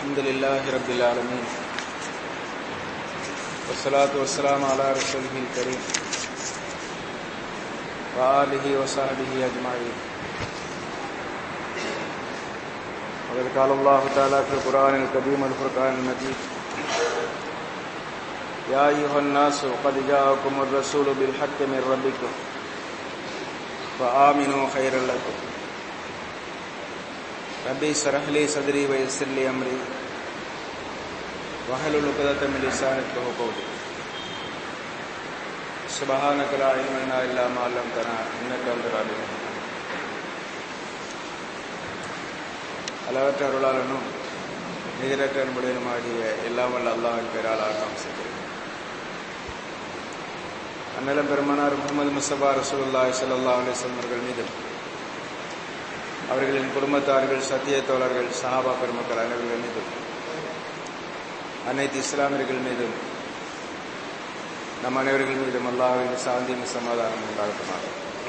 الحمد لله رب العالمين والصلاة والسلام على رسوله الكريم وآله وصحبه أجمعين وقد قال الله تعالى في القرآن الكريم والفرقان المجيد يا أيها الناس قد جاءكم الرسول بالحق من ربكم فآمنوا خيرا لكم ربي اشرح لي صدري ويسر لي أمري واحلل عقدة من لساني يفقهوا قولي سبحانك لا علم لنا إلا ما علمتنا إنك أنت العليم الحكيم அளவற்ற அருளாளனும் நிகரற்ற அன்புடனுமாகிய எல்லாம் வல்ல அல்லாஹின் பேரால் ஆரம்பம் செய்கிறேன் அந்நிலம் பெருமானார் முகமது முஸ்தபா ரசூலுல்லாஹி ஸல்லல்லாஹு அலைஹி வஸல்லம் அவர்கள் மீதும் அவர்களின் குடும்பத்தார்கள் சத்திய தோழர்கள் சஹாபா பெருமக்கள் அனைவர்கள் மீதும் அனைத்து இஸ்லாமியர்கள் மீதும் நம் அனைவர்கள் மீதும் அல்லாஹின் சாந்தியும் சமாதானம் உண்டாகட்டுமாக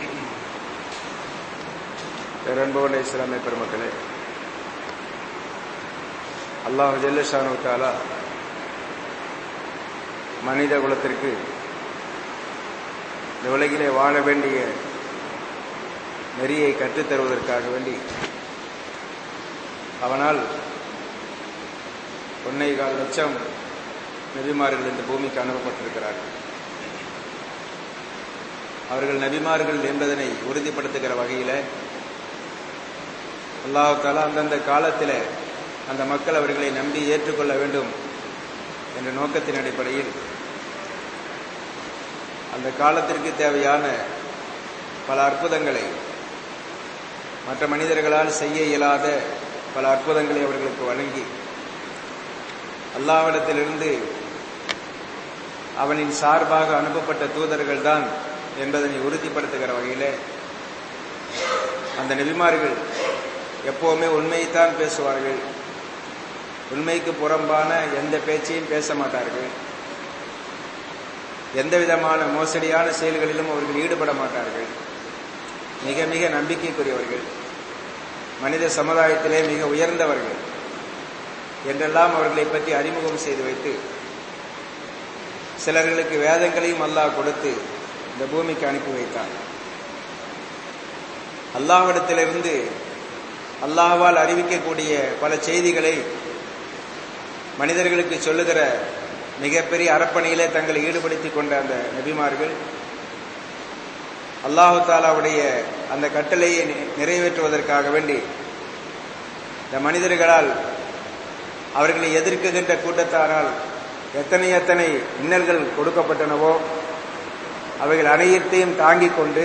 பேரன்பு கொண்ட இஸ்லாமிய பெருமக்களே அல்லாஹ் ஜெல்லஷானு தாலா மனித குலத்திற்கு இந்த உலகிலே வாழ வேண்டிய நெறியை கற்றுத்தருவதற்காக வேண்டி அவனால் ஒன்னே கால் லட்சம் நபிமார்கள் இந்த பூமிக்கு அனுப்பப்பட்டிருக்கிறார்கள் அவர்கள் நபிமார்கள் என்பதனை உறுதிப்படுத்துகிற வகையில் அல்லாஹால அந்தந்த காலத்தில் அந்த மக்கள் அவர்களை நம்பி ஏற்றுக்கொள்ள வேண்டும் என்ற நோக்கத்தின் அடிப்படையில் அந்த காலத்திற்கு தேவையான பல அற்புதங்களை மற்ற மனிதர்களால் செய்ய இயலாத பல அற்புதங்களை அவர்களுக்கு வழங்கி அல்லாவிடத்திலிருந்து அவனின் சார்பாக அனுப்பப்பட்ட தூதர்கள் தான் என்பதனை உறுதிப்படுத்துகிற வகையில் அந்த நெபிமார்கள் எப்போவுமே உண்மையைத்தான் பேசுவார்கள் உண்மைக்கு புறம்பான எந்த பேச்சையும் பேச மாட்டார்கள் எந்த விதமான மோசடியான செயல்களிலும் அவர்கள் ஈடுபட மாட்டார்கள் மிக மிக நம்பிக்கைக்குரியவர்கள் மனித சமுதாயத்திலே மிக உயர்ந்தவர்கள் என்றெல்லாம் அவர்களை பற்றி அறிமுகம் செய்து வைத்து சிலர்களுக்கு வேதங்களையும் அல்லாஹ் கொடுத்து இந்த பூமிக்கு அனுப்பி வைத்தார் அல்லாஹ்விடத்திலிருந்து அல்லாஹ்வால் அறிவிக்கக்கூடிய பல செய்திகளை மனிதர்களுக்கு சொல்லுகிற மிகப்பெரிய அரப்பணியிலே தங்களை ஈடுபடுத்திக் கொண்ட அந்த நபிமார்கள் அல்லாஹு தாலாவுடைய அந்த கட்டளையை நிறைவேற்றுவதற்காக வேண்டி இந்த மனிதர்களால் அவர்களை எதிர்க்குகின்ற கூட்டத்தாரால் எத்தனை எத்தனை இன்னல்கள் கொடுக்கப்பட்டனவோ அவைகள் அனைத்தையும் தாங்கிக் கொண்டு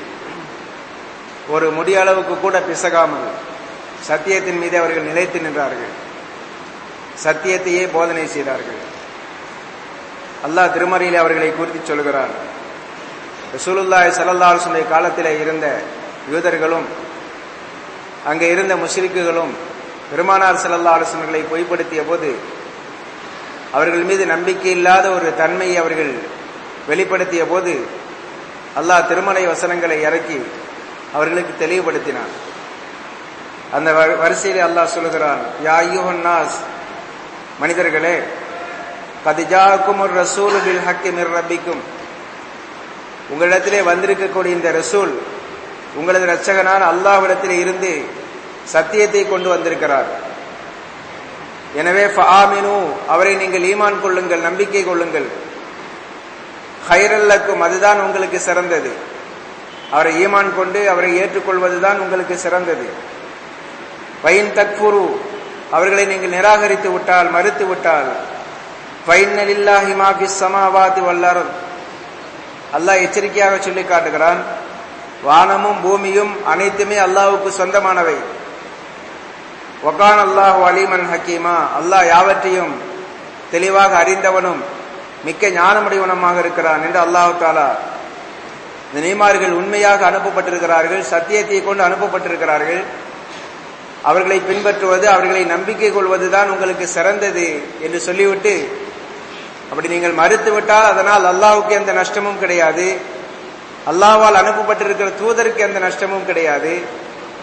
ஒரு முடியளவுக்கு கூட பிசகாமல் சத்தியத்தின் மீது அவர்கள் நிலைத்து நின்றார்கள் சத்தியத்தையே போதனை செய்தார்கள் அல்லாஹ் திருமறையிலே அவர்களை குறித்து சொல்கிறார் ரசூலுல்லாய் சல்லல்லாஹுடைய காலத்தில் இருந்த யூதர்களும் அங்கே இருந்த முஸ்லிக்குகளும் பெருமானார் சல்லல்லா அலுவலர்களை பொய்ப்படுத்திய போது அவர்கள் மீது நம்பிக்கை இல்லாத ஒரு தன்மையை அவர்கள் வெளிப்படுத்திய போது அல்லாஹ் திருமலை வசனங்களை இறக்கி அவர்களுக்கு தெளிவுபடுத்தினான் அந்த வரிசையிலே அல்லாஹ் சொல்லுகிறான் யா நாஸ் மனிதர்களே கதிஜாக்கும் ஒரு ரசூல் பில் ஹக்கி மிர் ரப்பிக்கும் உங்களிடத்திலே வந்திருக்கக்கூடிய இந்த ரசூல் உங்களது ரச்சகனான அல்லாஹ்விடத்திலே இருந்து சத்தியத்தை கொண்டு வந்திருக்கிறார் எனவே ஃபாமினு அவரை நீங்கள் ஈமான் கொள்ளுங்கள் நம்பிக்கை கொள்ளுங்கள் ஹைரல்லக்கும் அதுதான் உங்களுக்கு சிறந்தது அவரை ஈமான் கொண்டு அவரை ஏற்றுக்கொள்வதுதான் உங்களுக்கு சிறந்தது பைன் தக்ஃபுரு அவர்களை நீங்கள் நிராகரித்து விட்டால் மறுத்து விட்டால் ஃபைனலில்லாஹி மா பிஸ் சமாவாதி வல்லர் அல்லாஹ் எச்சரிக்கையாக சொல்லி காட்டுகிறான் வானமும் பூமியும் அனைத்துமே அல்லாஹுக்கு சொந்தமானவை ஒகான் அல்லாஹ் அலிமன் ஹக்கீமா அல்லாஹ் யாவற்றையும் தெளிவாக அறிந்தவனும் மிக்க ஞானமுடையவனமாக இருக்கிறான் என்று அல்லாஹு தாலா இந்த நீமார்கள் உண்மையாக அனுப்பப்பட்டிருக்கிறார்கள் சத்தியத்தை கொண்டு அனுப்பப்பட்டிருக்கிறார்கள் அவர்களை பின்பற்றுவது அவர்களை நம்பிக்கை கொள்வதுதான் உங்களுக்கு சிறந்தது என்று சொல்லிவிட்டு அப்படி நீங்கள் மறுத்துவிட்டால் அதனால் அல்லாஹுக்கு எந்த நஷ்டமும் கிடையாது அல்லாவால் அனுப்பப்பட்டிருக்கிற தூதருக்கு எந்த நஷ்டமும் கிடையாது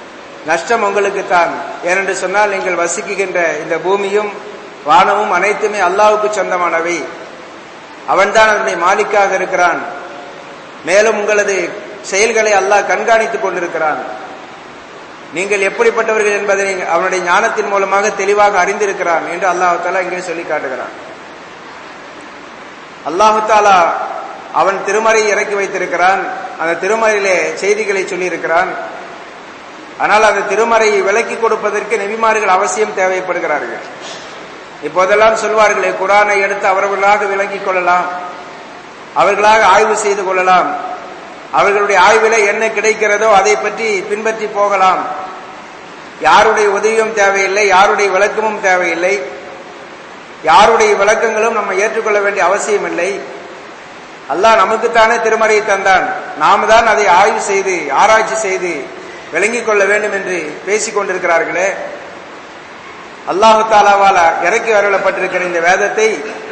நஷ்டம் உங்களுக்கு தான் ஏனென்று சொன்னால் நீங்கள் வசிக்குகின்ற இந்த பூமியும் வானமும் அனைத்துமே அல்லாவுக்கு சொந்தமானவை அவன்தான் அதனுடைய மாலிக்காக இருக்கிறான் மேலும் உங்களது செயல்களை அல்லாஹ் கண்காணித்துக் கொண்டிருக்கிறான் நீங்கள் எப்படிப்பட்டவர்கள் என்பதை அவனுடைய ஞானத்தின் மூலமாக தெளிவாக அறிந்திருக்கிறான் என்று அல்லாஹு தாலா இங்கே சொல்லி காட்டுகிறான் அல்லாஹு தாலா அவன் திருமறையை இறக்கி வைத்திருக்கிறான் அந்த திருமறையிலே செய்திகளை சொல்லியிருக்கிறான் ஆனால் அந்த திருமறையை விலக்கி கொடுப்பதற்கு நெபிமார்கள் அவசியம் தேவைப்படுகிறார்கள் இப்போதெல்லாம் சொல்வார்களே குரானை எடுத்து அவர்களாக விளங்கிக் கொள்ளலாம் அவர்களாக ஆய்வு செய்து கொள்ளலாம் அவர்களுடைய ஆய்வில என்ன கிடைக்கிறதோ அதை பற்றி பின்பற்றி போகலாம் யாருடைய உதவியும் தேவையில்லை யாருடைய விளக்கமும் தேவையில்லை யாருடைய விளக்கங்களும் நம்ம ஏற்றுக்கொள்ள வேண்டிய அவசியம் இல்லை அல்லாஹ் நமக்குத்தானே திருமறையை தந்தான் நாம தான் அதை ஆய்வு செய்து ஆராய்ச்சி செய்து விளங்கிக் கொள்ள வேண்டும் என்று பேசிக் கொண்டிருக்கிறார்களே அல்லாஹு தாலாவால இறக்கி வரப்பட்டிருக்கிற இந்த வேதத்தை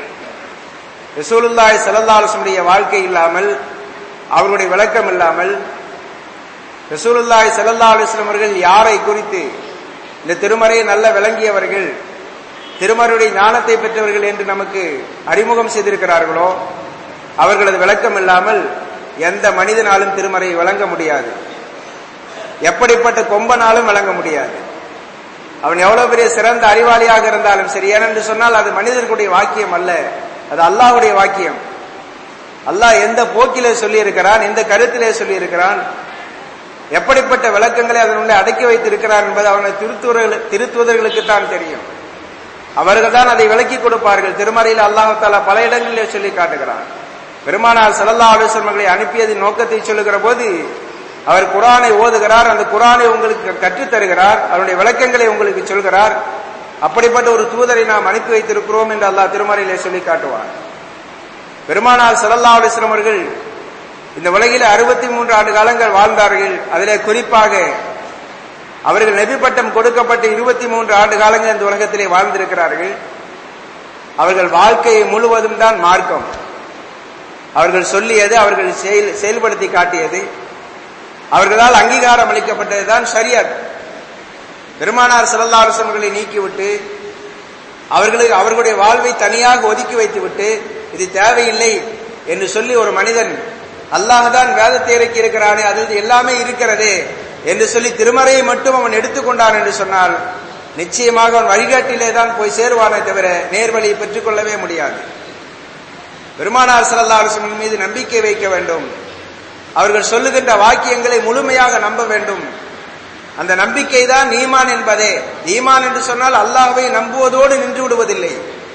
ரசூலுல்லாய் சல்லல்லாஹுடைய வாழ்க்கை இல்லாமல் அவர்களுடைய விளக்கம் இல்லாமல் ரசூலுல்லாய் சல்லல்லா அலுவலம் அவர்கள் யாரை குறித்து இந்த திருமறையை நல்ல விளங்கியவர்கள் திருமறையுடைய ஞானத்தை பெற்றவர்கள் என்று நமக்கு அறிமுகம் செய்திருக்கிறார்களோ அவர்களது விளக்கம் இல்லாமல் எந்த மனிதனாலும் திருமறையை வழங்க முடியாது எப்படிப்பட்ட கொம்பனாலும் வழங்க முடியாது அவன் எவ்வளவு பெரிய சிறந்த அறிவாளியாக இருந்தாலும் சரி ஏனென்று சொன்னால் அது மனிதர்களுடைய வாக்கியம் அல்ல அது அல்லாஹுடைய வாக்கியம் அல்லாஹ் எந்த போக்கிலே சொல்லி இருக்கிறான் எந்த கருத்திலே சொல்லி இருக்கிறான் எப்படிப்பட்ட விளக்கங்களை அதனுள்ளே அடக்கி வைத்திருக்கிறார் என்பது அவனை திருத்துவர்கள் திருத்துவதர்களுக்கு தான் தெரியும் அவர்கள் தான் அதை விளக்கி கொடுப்பார்கள் திருமறையில் அல்லாஹால பல இடங்களிலே சொல்லி காட்டுகிறான் பெருமானார் சல்லா ஆலோசனர்களை அனுப்பியதின் நோக்கத்தை சொல்லுகிற போது அவர் குரானை ஓதுகிறார் அந்த குரானை உங்களுக்கு கற்றுத் தருகிறார் அவருடைய விளக்கங்களை உங்களுக்கு சொல்கிறார் அப்படிப்பட்ட ஒரு தூதரை நாம் அனுப்பி வைத்திருக்கிறோம் என்று அல்லாஹ் திருமறையிலே சொல்லி காட்டுவார் பெருமானார் சல்லல்லா அலிஸ்லாம் அவர்கள் இந்த உலகில் அறுபத்தி மூன்று ஆண்டு காலங்கள் வாழ்ந்தார்கள் அதிலே குறிப்பாக அவர்கள் நபி பட்டம் கொடுக்கப்பட்ட இருபத்தி மூன்று ஆண்டு காலங்கள் இந்த உலகத்திலே வாழ்ந்திருக்கிறார்கள் அவர்கள் வாழ்க்கையை முழுவதும் தான் மார்க்கம் அவர்கள் சொல்லியது அவர்கள் செயல் செயல்படுத்தி காட்டியது அவர்களால் அங்கீகாரம் அளிக்கப்பட்டதுதான் ஷரியத் பெருமானார் சல்லல்லா அரசர்களை நீக்கிவிட்டு அவர்களுக்கு அவர்களுடைய வாழ்வை தனியாக ஒதுக்கி வைத்துவிட்டு இது தேவையில்லை என்று சொல்லி ஒரு மனிதன் அல்லாஹ்தான் வேதத்தை இறக்கி இருக்கிறானே அதில் எல்லாமே இருக்கிறது என்று சொல்லி திருமறையை மட்டும் அவன் எடுத்துக்கொண்டான் என்று சொன்னால் நிச்சயமாக அவன் வழிகாட்டிலே தான் போய் சேருவானே தவிர நேர்வழியை பெற்றுக்கொள்ளவே முடியாது பெருமானார் சல்லா அரசன் மீது நம்பிக்கை வைக்க வேண்டும் அவர்கள் சொல்லுகின்ற வாக்கியங்களை முழுமையாக நம்ப வேண்டும் அந்த நம்பிக்கை தான் ஈமான் என்பதே ஈமான் என்று சொன்னால் அல்லாஹ்வை நம்புவதோடு நின்று விடுவதில்லை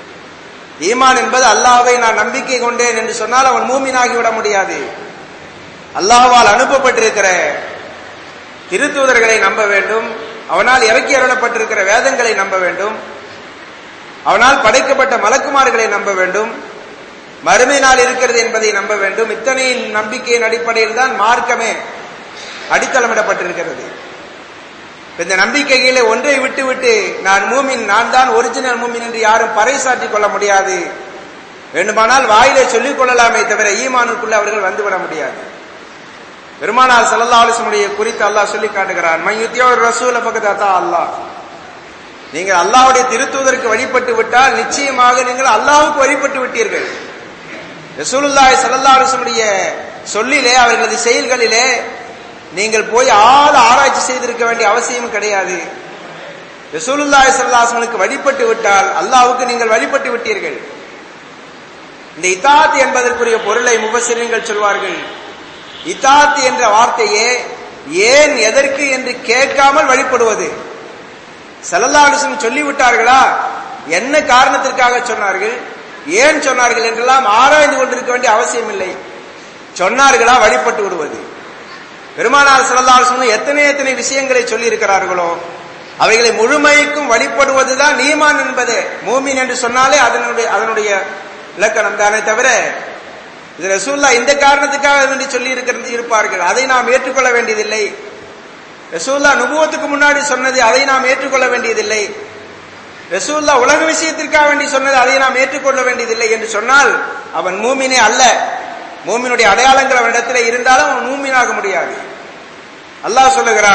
ஈமான் என்பது அல்லாஹ்வை நான் நம்பிக்கை கொண்டேன் என்று சொன்னால் அவன் மூமினாகி விட முடியாது அல்லாஹ்வால் அனுப்பப்பட்டிருக்கிற திருத்தூதர்களை நம்ப வேண்டும் அவனால் இறக்கி அருளப்பட்டிருக்கிற வேதங்களை நம்ப வேண்டும் அவனால் படைக்கப்பட்ட மலக்குமார்களை நம்ப வேண்டும் மறுமை நாள் இருக்கிறது என்பதை நம்ப வேண்டும் இத்தனை நம்பிக்கையின் அடிப்படையில் தான் மார்க்கமே அடித்தளமிடப்பட்டிருக்கிறது இந்த நம்பிக்கையிலே ஒன்றை விட்டு விட்டு நான் மூமின் நான் தான் ஒரிஜினல் மூமின் என்று யாரும் பறைசாற்றிக் கொள்ள முடியாது வேண்டுமானால் வாயிலே சொல்லிக் கொள்ளலாமே தவிர ஈமானுக்குள்ள அவர்கள் வந்துவிட முடியாது பெருமானார் சல்லா அலிசமுடைய குறித்து அல்லாஹ் சொல்லி காட்டுகிறான் மையுத்தியோ ரசூல பக்கத்தா அல்லாஹ் நீங்கள் அல்லாஹ்வுடைய திருத்துவதற்கு வழிபட்டு விட்டால் நிச்சயமாக நீங்கள் அல்லாஹ்வுக்கு வழிபட்டு விட்டீர்கள் ரசூலுல்லாஹி ஸல்லல்லாஹு அலைஹி வஸல்லுடைய சொல்லிலே அவர்களது செயல்களிலே நீங்கள் போய் ஆழ ஆராய்ச்சி செய்திருக்க வேண்டிய அவசியம் கிடையாது ரசூலுல்லாஹி ஸல்லல்லாஹு அலைஹி வஸல்லுக்கு வழிபட்டு விட்டால் அல்லாஹ்வுக்கு நீங்கள் வழிபட்டு விட்டீர்கள் இந்த இத்தாத் என்பதற்குரிய பொருளை முபசிரியர்கள் சொல்வார்கள் இத்தாத் என்ற வார்த்தையே ஏன் எதற்கு என்று கேட்காமல் வழிபடுவது செல்லல்லாலிசம் சொல்லிவிட்டார்களா என்ன காரணத்திற்காக சொன்னார்கள் ஏன் சொன்னார்கள் என்றெல்லாம் ஆராய்ந்து கொண்டிருக்க வேண்டிய அவசியம் இல்லை சொன்னார்களா வழிபட்டு விடுவது பெருமானார் செல்லல்லாலிசம் எத்தனை எத்தனை விஷயங்களை சொல்லி இருக்கிறார்களோ அவைகளை முழுமைக்கும் வழிபடுவதுதான் நீமான் என்பது மூமின் என்று சொன்னாலே அதனுடைய அதனுடைய இலக்கணம் தானே தவிர இது ரசூல்லா இந்த காரணத்துக்காக வேண்டி சொல்லி இருக்கிறது இருப்பார்கள் அதை நாம் ஏற்றுக்கொள்ள வேண்டியதில்லை ரசூல்லா நுபுவத்துக்கு முன்னாடி சொன்னது அதை நாம் ஏற்றுக்கொள்ள வேண்டியதில்லை ரசூல்லா உலக விஷயத்திற்காக வேண்டி சொன்னது அதை நாம் ஏற்றுக்கொள்ள வேண்டியதில்லை என்று சொன்னால் அவன் மூமினே அல்ல மூமினுடைய அடையாளங்கள் அவனிடத்தில் இருந்தாலும் அவன் மூமினாக முடியாது அல்லாஹ் சொல்லுகிறான்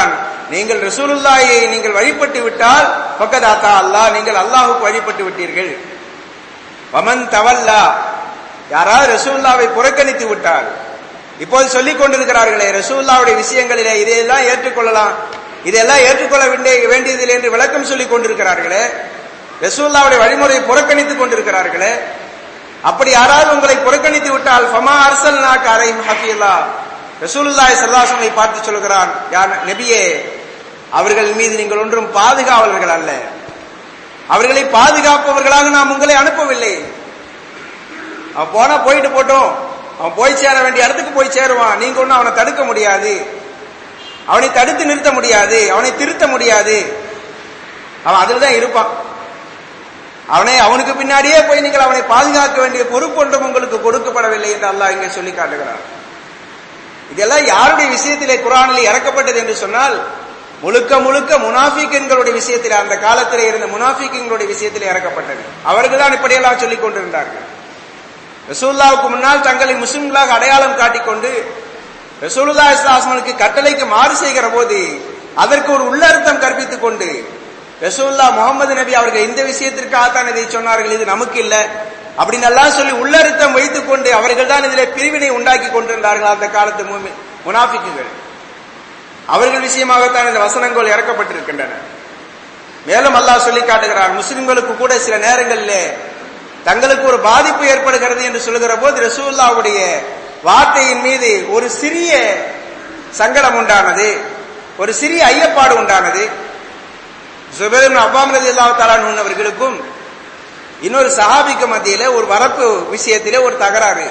நீங்கள் ரசூலுல்லாயை நீங்கள் வழிபட்டு விட்டால் பக்கதாத்தா அல்லாஹ் நீங்கள் அல்லாஹுக்கு வழிபட்டு விட்டீர்கள் வமன் தவல்லா யாராவது ரசூல்லாவை புறக்கணித்து விட்டால் இப்போது சொல்லிக் கொண்டிருக்கிறார்களே ரசூல்லாவுடைய விஷயங்களிலே இதையெல்லாம் ஏற்றுக்கொள்ளலாம் இதெல்லாம் ஏற்றுக்கொள்ள வேண்டிய வேண்டியதில்லை என்று விளக்கம் சொல்லிக் கொண்டிருக்கிறார்களே ரசூல்லாவுடைய வழிமுறையை புறக்கணித்துக் கொண்டிருக்கிறார்களே அப்படி யாராவது உங்களை புறக்கணித்து விட்டால் ஃபமா அரசல் நாக்கு அரையும் ஹஃபியல்லா ரசூலுல்லாய் சல்லாசனை பார்த்து சொல்கிறான் யார் நபியே அவர்கள் மீது நீங்கள் ஒன்றும் பாதுகாவலர்கள் அல்ல அவர்களை பாதுகாப்பவர்களாக நாம் உங்களை அனுப்பவில்லை அவன் போனா போயிட்டு போட்டோம் அவன் போய் சேர வேண்டிய இடத்துக்கு போய் சேருவான் நீங்க ஒன்னும் அவனை தடுக்க முடியாது அவனை தடுத்து நிறுத்த முடியாது அவனை திருத்த முடியாது அவன் அதில் தான் இருப்பான் அவனை அவனுக்கு பின்னாடியே போய் நீங்கள் அவனை பாதுகாக்க வேண்டிய பொறுப்பு ஒன்றும் உங்களுக்கு கொடுக்கப்படவில்லை என்று அல்லாஹ் இங்கே சொல்லி காட்டுகிறான் இதெல்லாம் யாருடைய விஷயத்திலே குரானில் இறக்கப்பட்டது என்று சொன்னால் முழுக்க முழுக்க முனாஃபிக்கன்களுடைய விஷயத்தில் அந்த காலத்தில் இருந்த முனாஃபிக்கன்களுடைய விஷயத்தில் இறக்கப்பட்டது அவர்கள் தான் இப்படியெல்லாம் சொல்லிக் கொண்டிருந்தார்கள் ரசூல்லாவுக்கு முன்னால் தங்களை முஸ்லிம்களாக அடையாளம் காட்டிக்கொண்டு ரசூலுல்லா இஸ்லாஸ்மனுக்கு கட்டளைக்கு மாறு செய்கிற போது அதற்கு ஒரு உள்ளர்த்தம் கற்பித்துக் கொண்டு ரசூல்லா முகமது நபி அவர்கள் இந்த விஷயத்திற்காகத்தான் இதை சொன்னார்கள் இது நமக்கு இல்ல அப்படின்னு எல்லாம் சொல்லி உள்ளர்த்தம் வைத்துக் கொண்டு அவர்கள் தான் இதிலே பிரிவினை உண்டாக்கி கொண்டிருந்தார்கள் அந்த காலத்து முனாஃபிக்குகள் அவர்கள் விஷயமாகத்தான் இந்த வசனங்கள் இறக்கப்பட்டிருக்கின்றன மேலும் அல்லாஹ் சொல்லி காட்டுகிறார் முஸ்லிம்களுக்கு கூட சில நேரங்களிலே தங்களுக்கு ஒரு பாதிப்பு ஏற்படுகிறது என்று சொல்லுகிற போது ரசூல்லாவுடைய வார்த்தையின் மீது ஒரு சிறிய சங்கடம் உண்டானது ஒரு சிறிய ஐயப்பாடு உண்டானது சுபேரும் அப்பாம் ரதி அல்லா தாலான் அவர்களுக்கும் இன்னொரு சஹாபிக்கு மத்தியில ஒரு வரப்பு விஷயத்திலே ஒரு தகராறு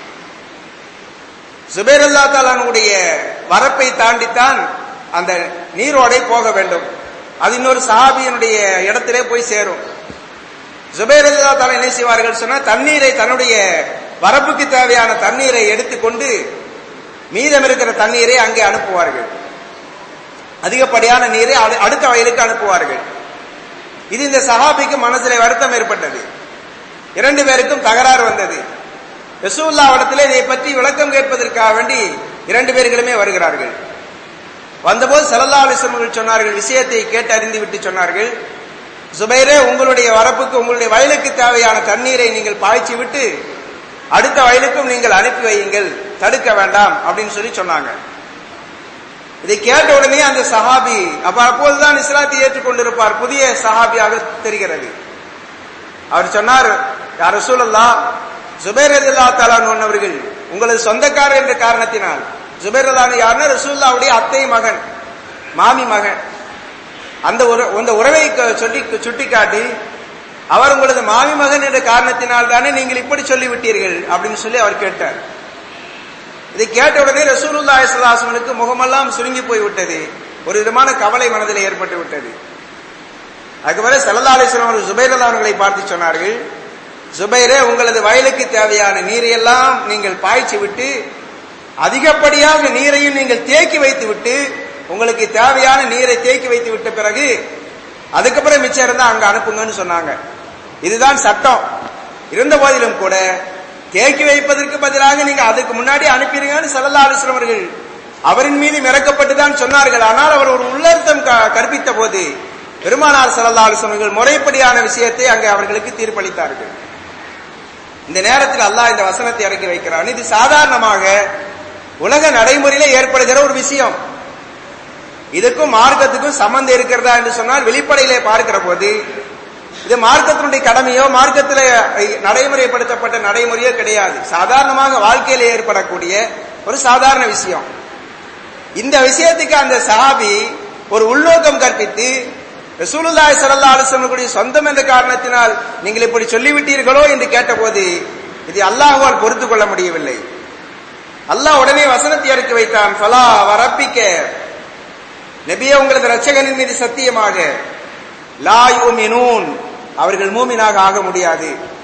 சுபேர் அல்லா தாலானுடைய வரப்பை தாண்டித்தான் அந்த நீரோடை போக வேண்டும் அது இன்னொரு சஹாபியனுடைய இடத்திலே போய் சேரும் ஜுபேர் அல்லா தாலா என்ன செய்வார்கள் சொன்னா தண்ணீரை தன்னுடைய வரப்புக்கு தேவையான தண்ணீரை எடுத்துக்கொண்டு மீதம் இருக்கிற தண்ணீரை அங்கே அனுப்புவார்கள் அதிகப்படியான நீரை அடுத்த வயலுக்கு அனுப்புவார்கள் இது இந்த சஹாபிக்கு மனசிலே வருத்தம் ஏற்பட்டது இரண்டு பேருக்கும் தகராறு வந்தது ரசூல்லாவிடத்திலே இதை பற்றி விளக்கம் கேட்பதற்காக வேண்டி இரண்டு பேர்களுமே வருகிறார்கள் வந்தபோது சல்லா அலிஸ்லமர்கள் சொன்னார்கள் விஷயத்தை கேட்டு அறிந்து விட்டு சொன்னார்கள் சுபைரே உங்களுடைய வரப்புக்கு உங்களுடைய வயலுக்கு தேவையான தண்ணீரை நீங்கள் பாய்ச்சி விட்டு அடுத்த வயலுக்கும் நீங்கள் அனுப்பி வையுங்கள் தடுக்க வேண்டாம் அப்படின்னு சொல்லி சொன்னாங்க இதை கேட்ட உடனே அந்த சஹாபி அப்ப அப்போதுதான் இஸ்லாத்தை ஏற்றுக்கொண்டிருப்பார் புதிய சஹாபியாக தெரிகிறது அவர் சொன்னார் யார் ரசூலல்லா ஜுபேர் அல்லா தாலான் அவர்கள் உங்களது சொந்தக்காரர் என்ற காரணத்தினால் ஜுபேர் அல்லான் யாருன்னா ரசூல்லாவுடைய அத்தை மகன் மாமி மகன் அந்த அந்த உறவை சொல்லி சுட்டிக்காட்டி அவர் உங்களது மாமி மகன் என்ற காரணத்தினால் தானே நீங்கள் இப்படி சொல்லிவிட்டீர்கள் அப்படின்னு சொல்லி அவர் கேட்டார் இதை கேட்ட உடனே ரசூலுல்லா இஸ்லாசமனுக்கு முகமெல்லாம் சுருங்கி போய் விட்டது ஒரு விதமான கவலை மனதில் ஏற்பட்டு விட்டது அதுக்கப்புறம் சல்லா அலிஸ்லாம் அவர்கள் ஜுபைர் அவர்களை பார்த்து சொன்னார்கள் ஜுபைரே உங்களது வயலுக்கு தேவையான நீரையெல்லாம் நீங்கள் பாய்ச்சி விட்டு அதிகப்படியாக நீரையும் நீங்கள் தேக்கி வைத்து விட்டு உங்களுக்கு தேவையான நீரை தேக்கி வைத்து விட்ட பிறகு அதுக்கப்புறம் மிச்சம் இருந்தா அங்க அனுப்புங்கன்னு சொன்னாங்க இதுதான் சட்டம் இருந்த போதிலும் கூட தேக்கி வைப்பதற்கு பதிலாக நீங்க அதுக்கு முன்னாடி அனுப்பிடுங்கன்னு சல்லல்லா அலிஸ்லாம் அவர்கள் அவரின் மீது மிரக்கப்பட்டு தான் சொன்னார்கள் ஆனால் அவர் ஒரு உள்ளர்த்தம் கற்பித்த போது பெருமானார் சல்லல்லா அலிஸ்லாம் அவர்கள் முறைப்படியான விஷயத்தை அங்கே அவர்களுக்கு தீர்ப்பளித்தார்கள் இந்த நேரத்தில் அல்லாஹ் இந்த வசனத்தை இறக்கி வைக்கிறான் இது சாதாரணமாக உலக நடைமுறையில ஏற்படுகிற ஒரு விஷயம் இதுக்கும் மார்க்கத்துக்கும் சம்பந்தம் இருக்கிறதா என்று சொன்னால் வெளிப்படையிலே பார்க்கிற போது இது மார்க்கத்தினுடைய கடமையோ மார்க்கத்தில் நடைமுறைப்படுத்தப்பட்ட நடைமுறையோ கிடையாது சாதாரணமாக வாழ்க்கையில ஏற்படக்கூடிய ஒரு சாதாரண விஷயம் இந்த விஷயத்துக்கு அந்த சஹாபி ஒரு உள்நோக்கம் கற்பித்து ரசூலுல்லாஹி ஸல்லல்லாஹு அலைஹி வஸல்லம் சொந்தம் என்ற காரணத்தினால் நீங்கள் இப்படி சொல்லிவிட்டீர்களோ என்று கேட்டபோது இது அல்லாஹ்வால் பொறுத்து கொள்ள முடியவில்லை அல்லாஹ் உடனே வசனத்தை இறக்கி வைத்தான் ஃபலா வரப்பிக்க நபியே உங்களது ரட்சகனின் மீது சத்தியமாக லா யூமினூன் அவர்கள் மூமினாக ஆக முடியாது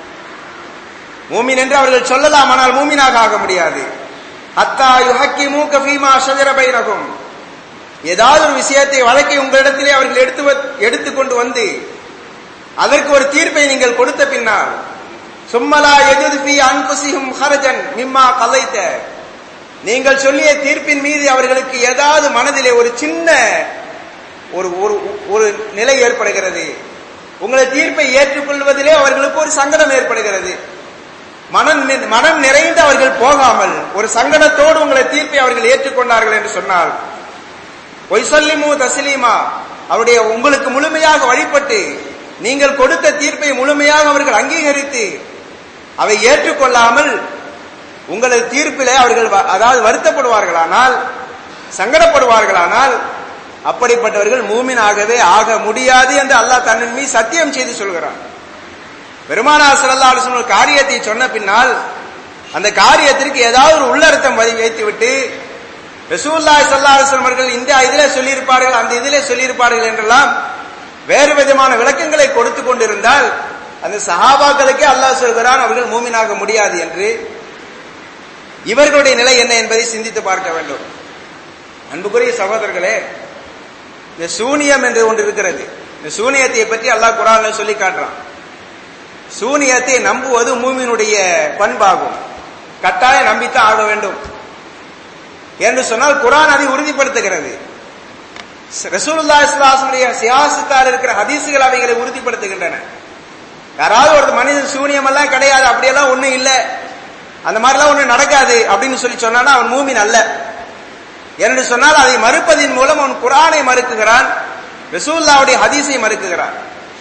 மூமின் என்று அவர்கள் சொல்லலாம் ஆனால் மூமினாக ஆக முடியாது ஹத்தா யுஹக்கிமு கஃபீமா ஷஜர பைனகும் ஏதாவது ஒரு விஷயத்தை வழக்கை உங்களிடத்திலே அவர்கள் எடுத்து எடுத்துக்கொண்டு வந்து அதற்கு ஒரு தீர்ப்பை நீங்கள் கொடுத்த பின்னால் சும்மலா எஜுது ஃபி அன்புசிஹும் ஹரஜன் மிம்மா கலைத்த நீங்கள் சொல்லிய தீர்ப்பின் மீது அவர்களுக்கு ஏதாவது மனதிலே ஒரு சின்ன ஒரு ஒரு ஒரு நிலை ஏற்படுகிறது உங்களது தீர்ப்பை ஏற்றுக்கொள்வதிலே அவர்களுக்கு ஒரு சங்கடம் ஏற்படுகிறது மனம் நி- மனம் நிறைந்து அவர்கள் போகாமல் ஒரு சங்கடத்தோடு உங்களை தீர்ப்பை அவர்கள் ஏற்றுக்கொண்டார்கள் என்று சொன்னால் ஒய்சல்லிமு தஸ்லீமா அவருடைய உங்களுக்கு முழுமையாக வழிபட்டு நீங்கள் கொடுத்த தீர்ப்பை முழுமையாக அவர்கள் அங்கீகரித்து அவை ஏற்றுக்கொள்ளாமல் உங்களது தீர்ப்பிலே அவர்கள் வ- அதாவது வருத்தப்படுவார்களானால் சங்கடப்படுவார்களானால் அப்படிப்பட்டவர்கள் மூமினாகவே ஆக முடியாது என்று அல்லாஹ் தன்னின் மீது சத்தியம் செய்து சொல்கிறான் பெருமானார் ஸல்லல்லாஹு அலைஹி வஸல்லம் ஒரு காரியத்தை சொன்ன பின்னால் அந்த காரியத்திற்கு ஏதாவது ஒரு உள்ளர்த்தம் வை- வைத்துவிட்டு ரசூலுல்லாஹி ஸல்லல்லாஹு அலைஹி வஸல்லம் அவர்கள் இந்த இதிலே சொல்லியிருப்பார்கள் அந்த இதிலே சொல்லியிருப்பார்கள் என்றெல்லாம் வேறு விதமான விளக்கங்களை கொடுத்து கொண்டிருந்தால் அந்த சஹாபாக்களுக்கே அல்லாஹ் சொல்கிறான் அவர்கள் மூமினாக முடியாது என்று இவர்களுடைய நிலை என்ன என்பதை சிந்தித்து பார்க்க வேண்டும் அன்புக்குரிய சகோதரர்களே இந்த சூனியம் என்று ஒன்று இருக்கிறது இந்த சூனியத்தை பற்றி அல்லாஹ் குரான்ல சொல்லி காட்டுறான் சூனியத்தை நம்புவது மூமினுடைய பண்பாகும் கட்டாயம் நம்பித்தான் ஆக வேண்டும் என்று சொன்னால் குரான் அதை உறுதிப்படுத்துகிறது ரசூலுல்லாஹி ஸல்லல்லாஹு அலைஹி வஸல்லம் சியாசத்தால் இருக்கிற ஹதீசுகள் அவைகளை உறுதிப்படுத்துகின்றன யாராவது ஒரு மனிதன் சூனியம் எல்லாம் கிடையாது அப்படியெல்லாம் ஒண்ணும் இல்ல அந்த மாதிரிலாம் ஒண்ணு நடக்காது அப்படின்னு சொல்லி சொன்னானா அவன் மூமின் அல்ல என்று சொன்னால் அதை மறுப்பதின் மூலம் அவன் குரானை மறுக்குகிறான் ரசூல்லாவுடைய ஹதீஸை மறுக்குகிறான்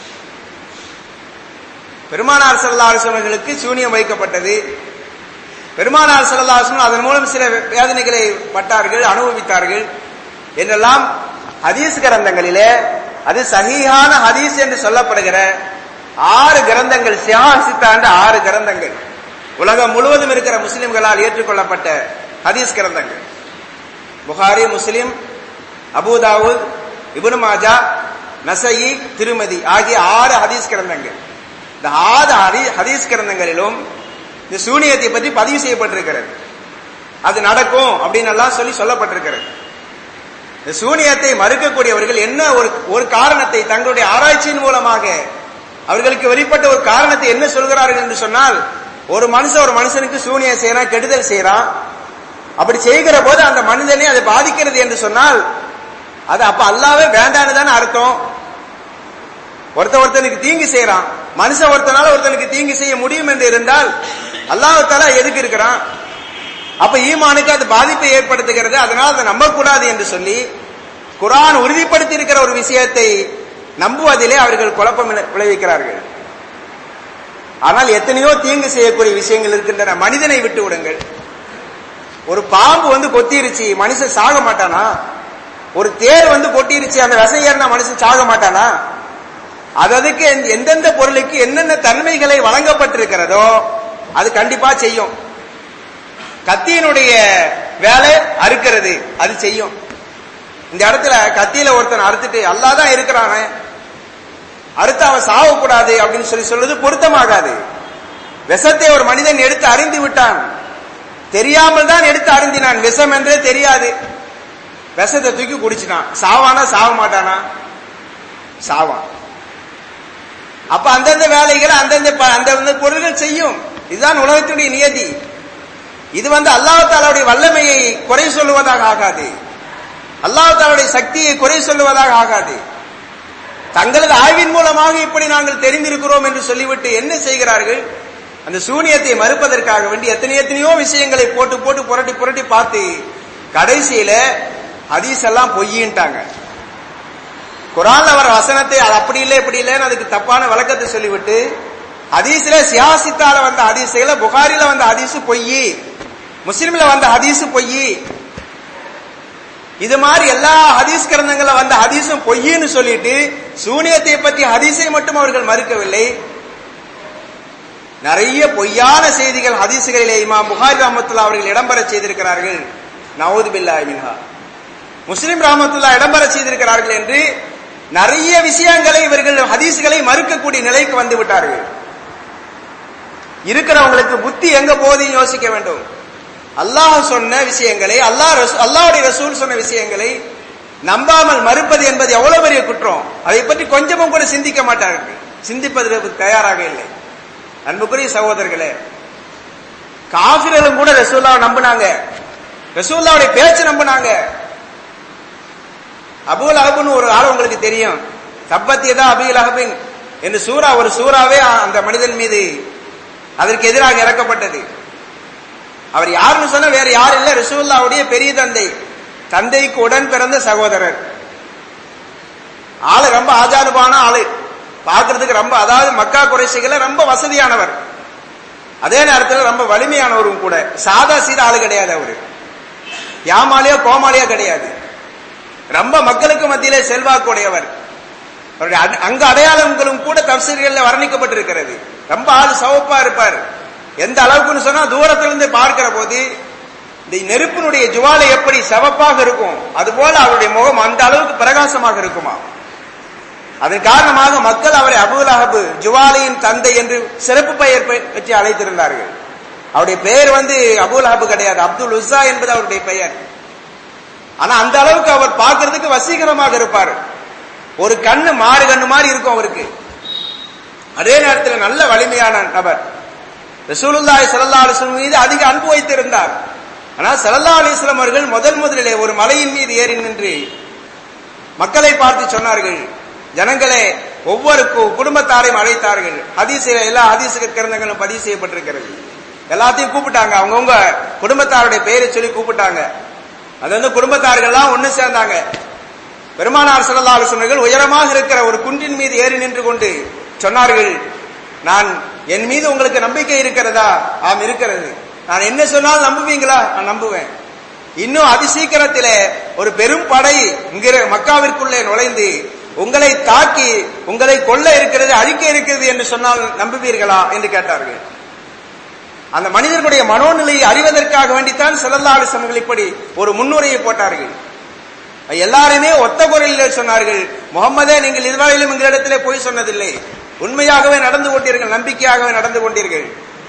பெருமானார் ஸல்லல்லாஹு அலைஹி வஸல்லம் அவர்களுக்கு சூனியம் வைக்கப்பட்டது பெருமானார் ஸல்லல்லாஹு அலைஹி வஸல்லம் அதன் மூலம் சில வேதனைகளை பட்டார்கள் அனுபவித்தார்கள் என்றெல்லாம் ஹதீஸ் கிரந்தங்களிலே அது சஹீஹான ஹதீஸ் என்று சொல்லப்படுகிற ஆறு கிரந்தங்கள் சியாசித்தாண்ட ஆறு கிரந்தங்கள் உலகம் முழுவதும் இருக்கிற முஸ்லிம்களால் ஏற்றுக்கொள்ளப்பட்ட ஹதீஸ் கிரந்தங்கள் Bukhari Muslim Abu Dawud Ibn Majah Nasai திருமதி ஆகிய ஆறு ஹதீஸ் கிரந்தங்கள் இந்த ஆறு ஹரி- ஹதீஸ் கிரந்தங்களிலும் இந்த சூனியத்தை பற்றி பதிவு செய்யப்பட்டிருக்கிறது அது நடக்கும் அப்படின்னு எல்லாம் சொல்லி சொல்லப்பட்டிருக்கிறது இந்த சூனியத்தை மறுக்கக்கூடியவர்கள் என்ன ஒரு ஒரு காரணத்தை தங்களுடைய ஆராய்ச்சியின் மூலமாக அவர்களுக்கு வெளிப்பட்ட ஒரு காரணத்தை என்ன சொல்கிறார்கள் என்று சொன்னால் ஒரு மனுஷன் ஒரு மனுஷனுக்கு சூனியம் செய்யறான் கெடுதல் செய்யறான் அப்படி செய்கிற போது அந்த மனிதனை அது பாதிக்கிறது என்று சொன்னால் அது அப்ப அல்லாவே வேண்டான்னு தானே அர்த்தம் ஒருத்த ஒருத்தனுக்கு தீங்கு செய்யறான் மனுஷன் ஒருத்தனால ஒருத்தனுக்கு தீங்கு செய்ய முடியும் என்று இருந்தால் அல்லாஹ் எதுக்கு இருக்கிறான் அப்ப ஈமானுக்கு அது பாதிப்பை ஏற்படுத்துகிறது அதனால் அதை நம்பக்கூடாது என்று சொல்லி குரான் உறுதிப்படுத்தி இருக்கிற ஒரு விஷயத்தை நம்புவதிலே அவர்கள் குழப்பம் விளை- விளைவிக்கிறார்கள் ஆனால் எத்தனையோ தீங்கு செய்யக்கூடிய விஷயங்கள் இருக்கின்றன மனிதனை விட்டு விடுங்கள் ஒரு பாம்பு வந்து கொத்திருச்சு மனுஷன் சாக மாட்டானா ஒரு தேர் வந்து கொட்டிருச்சு அந்த விசை ஏறின மனுஷன் சாக மாட்டானா அது அதுக்கு எந்த- எந்தெந்த பொருளுக்கு என்னென்ன தன்மைகளை வழங்கப்பட்டிருக்கிறதோ அது கண்டிப்பா செய்யும் கத்தியினுடைய வேலை அறுக்கிறது அது செய்யும் இந்த இடத்துல கத்தியில ஒருத்தன் அறுத்துட்டு அல்லாஹ் தான் இருக்கிறானே அறுத்து அவன் சாவக்கூடாது அப்படின்னு சொல்லி சொல்றது பொருத்தமாகாது விஷத்தை ஒரு மனிதன் எடுத்து அறிந்து விட்டான் தெரியாமல் தான் எடுத்து அருந்தினான் விஷம் என்றே தெரியாது விஷத்தை தூக்கி குடிச்சிட்டான் சாவானா சாவ மாட்டானா சாவான் அப்ப அந்தந்த வேலைகளை அந்தந்த ப- அந்தந்த பொருள்கள் செய்யும் இதுதான் உலகத்தினுடைய நியதி இது வந்து அல்லாஹாலுடைய வல்லமையை குறை சொல்லுவதாக ஆகாது அல்லாஹாலுடைய சக்தியை குறை சொல்லுவதாக ஆகாது தங்களது ஆய்வின் மூலமாக இப்படி நாங்கள் தெரிந்திருக்கிறோம் என்று சொல்லிவிட்டு என்ன செய்கிறார்கள் அந்த சூனியத்தை மறுப்பதற்காக வேண்டி எத்தனை எத்தனையோ விஷயங்களை போட்டு போட்டு புரட்டி புரட்டி பார்த்து கடைசியில ஹதீஸ் எல்லாம் பொய்யின்ட்டாங்க குரான்ல வர வசனத்தை அது அப்படி இல்லை இப்படி இல்லைன்னு அதுக்கு தப்பான விளக்கத்தை சொல்லிவிட்டு ஹதீஸ்ல சியாசித்தால வந்த ஹதீசுகள புகாரில வந்த ஹதீஸ் பொய் முஸ்லிம்ல வந்த ஹதீஸ் பொய் இது மாதிரி எல்லா ஹதீஸ் கிரந்தங்கள வந்த ஹதீஸும் பொய்ன்னு சொல்லிட்டு சூனியத்தை பற்றி ஹதீஸை மட்டும் அவர்கள் மறுக்கவில்லை நிறைய பொய்யான செய்திகள் ஹதீசுகளிலே இமாம் புகாரி ரஹமத்துல்லா அவர்கள் இடம்பெற செய்திருக்கிறார்கள் நவூது பில்லாஹி மின்ஹா முஸ்லிம் ரஹமத்துல்லா இடம்பெற செய்திருக்கிறார்கள் என்று நிறைய விஷயங்களை இவர்கள் ஹதீஸ்களை மறுக்கக்கூடிய நிலைக்கு வந்து விட்டார்கள் இருக்கிறவங்களுக்கு புத்தி எங்க போகுதுன்னு யோசிக்க வேண்டும் அல்லாஹ் சொன்ன விஷயங்களை அல்லாஹ் ரசூ- அல்லாஹ்வுடைய ரசூல் சொன்ன விஷயங்களை நம்பாமல் மறுப்பது என்பது எவ்வளவு பெரிய குற்றம் அதை பற்றி கொஞ்சமும் கூட சிந்திக்க மாட்டார்கள் சிந்திப்பதற்கு தயாராக இல்லை அன்புக்குரிய சகோதரர்களே காபிர்களும் கூட ரசூல்லாவை நம்பினாங்க ரசூல்லாவுடைய பேச்சு நம்பினாங்க அபுல் அஹபுன்னு ஒரு ஆள் உங்களுக்கு தெரியும் தப்பத்தியதா அபுல் அஹபின் என்று சூரா ஒரு சூறாவே அந்த மனிதன் மீது அதற்கு எதிராக இறக்கப்பட்டது அவர் யாருன்னு சொன்னா வேற யாரும் இல்ல ரசூல்லாவுடைய பெரிய தந்தை தந்தைக்கு உடன் பிறந்த சகோதரர் ஆளு ரொம்ப ஆஜானுபான ஆளு பார்க்கறதுக்கு ரொம்ப அதாவது மக்கா குறைசிகளை ரொம்ப வசதியானவர் அதே நேரத்தில் ரொம்ப வலிமையானவரும் கூட சாதா சீதா ஆளு கிடையாது அவரு யாமாலியோ கோமாலியோ கிடையாது ரொம்ப மக்களுக்கு மத்தியிலே செல்வாக்குடையவர் அவருடைய அட- அங்க அடையாளங்களும் கூட தப்சீர்கள்ல வர்ணிக்கப்பட்டிருக்கிறது ரொம்ப ஆள் சவப்பா இருப்பார் எந்த அளவுக்குன்னு சொன்னா தூரத்திலிருந்து பார்க்கிற போது இந்த நெருப்பினுடைய ஜுவாலை எப்படி சிவப்பாக இருக்கும் அதுபோல அவருடைய முகம் அந்த அளவுக்கு பிரகாசமாக இருக்குமா அதன் காரணமாக மக்கள் அவரை அபுல் அஹபு ஜுவாலியின் தந்தை என்று சிறப்பு பெயர் பெ- பெற்று அழைத்திருந்தார்கள் அவருடைய பெயர் வந்து அபுல் அஹபு கிடையாது அப்துல் உஸ்ஸா என்பது அவருடைய பெயர் ஆனா அந்த அளவுக்கு அவர் பார்க்கிறதுக்கு வசீகரமாக இருப்பார் ஒரு கண்ணு மாறு கண்ணு மாதிரி இருக்கும் அவருக்கு அதே நேரத்தில் நல்ல வலிமையான நபர் ரசூலுல்லாஹி ஸல்லல்லாஹு அலைஹி வஸல்லம் மீது அதிக அன்பு வைத்திருந்தார் ஆனால் ஸல்லல்லாஹு அலைஹி வஸல்லம் அவர்கள் முதல் முதலிலே ஒரு மலையின் மீது ஏறி நின்று மக்களை பார்த்து சொன்னார்கள் ஜனங்களே ஒவ்வொரு கு- குடும்பத்தாரையும் அழைத்தார்கள் ஹதீஸில எல்லா ஹதீஸ் கிரந்தங்களும் பதிவு செய்யப்பட்டிருக்கிறது எல்லாத்தையும் கூப்பிட்டாங்க அவங்கவுங்க குடும்பத்தாருடைய பெயரை சொல்லி கூப்பிட்டாங்க அது வந்து குடும்பத்தார்கள்லாம் ஒண்ணு சேர்ந்தாங்க பெருமானார் ஸல்லல்லாஹு அலைஹி வஸல்லம் உயரமாக இருக்கிற ஒரு குன்றின் மீது ஏறி நின்று கொண்டு சொன்னார்கள் நான் என் மீது உங்களுக்கு நம்பிக்கை இருக்கிறதா ஆம் இருக்கிறது நான் என்ன சொன்னாலும் நம்புவீங்களா நான் நம்புவேன் இன்னும் அதிசீக்கிரத்திலே ஒரு பெரும் படை இங்கிற மக்காவிற்குள்ளே நுழைந்து உங்களை தாக்கி உங்களை கொல்ல இருக்கிறது அழிக்க இருக்கிறது என்று சொன்னால் நம்புவீர்களா என்று கேட்டார்கள் அந்த மனிதர்களுடைய மனோநிலையை அறிவதற்காக வேண்டித்தான் ஸல்லல்லாஹு அலைஹி வஸல்லம் இப்படி ஒரு முன்னுரையை போட்டார்கள் எல்லாருமே ஒத்த குரலில் சொன்னார்கள் முகம்மதே நீங்கள் இதுவரையிலும் எங்களிடத்திலே போய் சொன்னதில்லை உண்மையாகவே நடந்து கொண்டீர்கள் நம்பிக்கையாகவே நடந்து கொண்டீர்கள்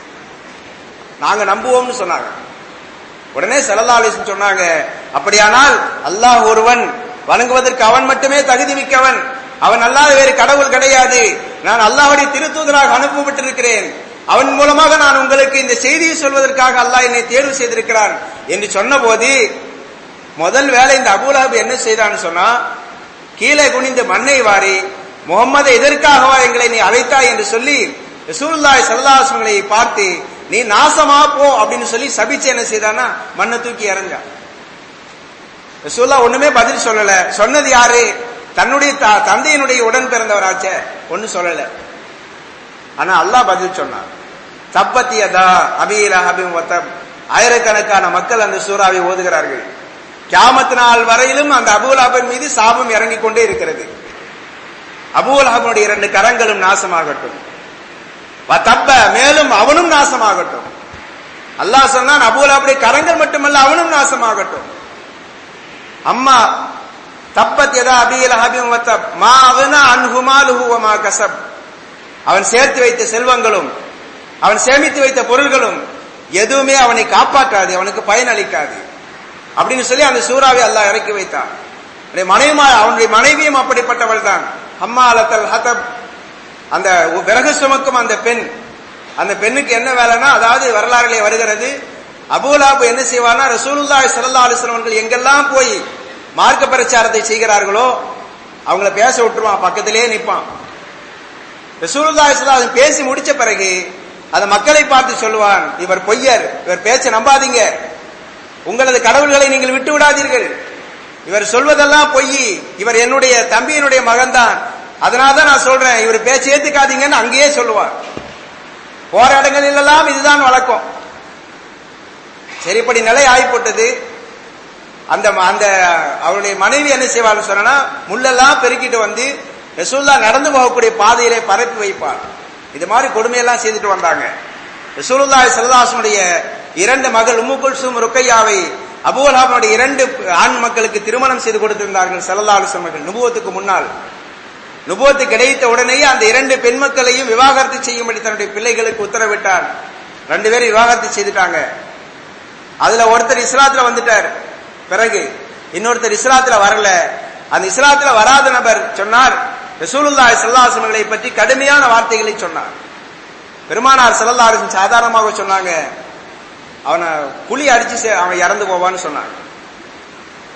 நாங்க நம்புவோம்னு சொன்னாங்க உடனே ஸல்லல்லாஹு அலைஹி வஸல்லம் சொன்னாங்க அப்படியானால் அல்லாஹ் ஒருவன் வணங்குவதற்கு அவன் மட்டுமே தகுதி மிக்கவன் அவன் அல்லாத வேறு கடவுள் கிடையாது நான் அல்லாஹ்வுடைய திருத்தூதராக அனுப்பப்பட்டிருக்கிறேன் அவன் மூலமாக நான் உங்களுக்கு இந்த செய்தியை சொல்வதற்காக அல்லாஹ் என்னை தேர்வு செய்திருக்கிறான் என்று சொன்னபோது முதல் வேலை இந்த அபூலஹப் என்ன செய்தான்னு சொன்னா கீழே குனிந்து மண்ணை வாரி முகம்மதை எதற்காகவா எங்களை நீ அழைத்தாய் என்று சொல்லி ரசூலுல்லாஹி ஸல்லல்லாஹு அலைஹி வஸல்லம் பார்த்து நீ நாசமா போ அப்படின்னு சொல்லி சபிச்சு என்ன செய்தானா மண்ணை தூக்கி எறிஞ்சான் ரசூல்லா ஒண்ணுமே பதில் சொல்லல சொன்னது யாரு தன்னுடைய த- தந்தையினுடைய உடன் பிறந்தவராச்சே ஒண்ணு சொல்லல ஆனா அல்லாஹ் பதில் சொன்னான் தப்பத்தியதா அபீல அபிம் வத்தம் ஆயிரக்கணக்கான மக்கள் அந்த சூறாவை ஓதுகிறார்கள் கியாமத் நாள் வரையிலும் அந்த அபூல் அபன் மீது சாபம் இறங்கிக் கொண்டே இருக்கிறது அபூல் அபனுடைய இரண்டு கரங்களும் நாசமாகட்டும் தப்ப மேலும் அவனும் நாசமாகட்டும் அல்லாஹ் சொன்னான் அபூல் அபுடைய கரங்கள் மட்டுமல்ல அவனும் நாசமாகட்டும் அம்மா தப்பத் எதா அபியல ஹபிம் வத்தப் மா அவனா அன்ஹுமாலுஹு வமா கசப் அவன் சேர்த்து வைத்த செல்வங்களும் அவன் சேமித்து வைத்த பொருள்களும் எதுவுமே அவனை காப்பாற்றாது அவனுக்கு பயனளிக்காது அப்படின்னு சொல்லி அந்த சூறாவை அல்லாஹ் இறக்கி வைத்தான் அவனுடைய மனைவிமா அவனுடைய மனைவியும் அப்படிப்பட்டவள் தான் அம்மா அலத்தல் ஹதப் அந்த விறகு சுமக்கும் அந்த பெண் அந்த பெண்ணுக்கு என்ன வேலைன்னா அதாவது வரலாறுலே வருகிறது அபூலாபு என்ன செய்வார்னா ரசூலுல்லாஹி ஸல்லல்லாஹு அலைஹி வஸல்லம் அவர்கள் எங்கெல்லாம் போய் மார்க்க பிரச்சாரத்தை செய்கிறார்களோ அவங்கள பேச விட்டுருவான் பக்கத்திலேயே நிற்பான் ரசூலுல்லாஹி ஸல்லல்லாஹு அலைஹி வஸல்லம் பேசி முடிச்ச பிறகு அந்த மக்களை பார்த்து சொல்லுவான் இவர் பொய்யர் இவர் பேச்சை நம்பாதீங்க உங்களது கடவுள்களை நீங்கள் விட்டு விடாதீர்கள் இவர் சொல்வதெல்லாம் பொய் இவர் என்னுடைய தம்பியினுடைய மகன்தான் அதனால தான் நான் சொல்றேன் இவர் பேச்சு ஏத்துக்காதீங்கன்னு அங்கேயே சொல்லுவார் போற இடங்களில் எல்லாம் இதுதான் வழக்கம் சரிப்படி நிலை ஆகிப்பட்டது அந்த அந்த அவருடைய மனைவி என்ன செய்வாள்னு சொன்னா முள்ளெல்லாம் பெருக்கிட்டு வந்து ரசூல்லா நடந்து போகக்கூடிய பாதையிலே பரப்பி வைப்பார் இது மாதிரி கொடுமையெல்லாம் செய்துட்டு வந்தாங்க ரசூலுல்லாஹி ஸல்லல்லாஹுடைய இரண்டு மகள் உம்மு குல்சும் ருக்கையாவை அபூலஹாபனுடைய இரண்டு ஆண் மக்களுக்கு திருமணம் செய்து கொடுத்திருந்தார்கள் ஸல்லல்லாஹு அலைஹி வஸல்லம் நுபுவத்துக்கு முன்னால் நுபுவத்து கிடைத்த உடனேயே அந்த இரண்டு பெண் மக்களையும் விவாகரத்து செய்யும்படி தன்னுடைய பிள்ளைகளுக்கு உத்தரவிட்டார் ரெண்டு பேரும் விவாகரத்து செய்துட்டாங்க அதுல ஒருத்தர் இஸ்லாத்துல வந்துட்டார் பிறகு இன்னொருத்தர் இஸ்லாத்துல வரல அந்த இஸ்லாத்துல வராத நபர் சொன்னார் ரசூலுல்லாஹி ஸல்லல்லாஹு அலைஹி வஸல்லம் பற்றி கடுமையான வார்த்தைகளை சொன்னார் பெருமானார் ஸல்லல்லாஹு அலைஹி வஸல்லம் சாதாரணமாக சொன்னாங்க அவனை குழி அடிச்சு சே- அவன் இறந்து போவான்னு சொன்னாங்க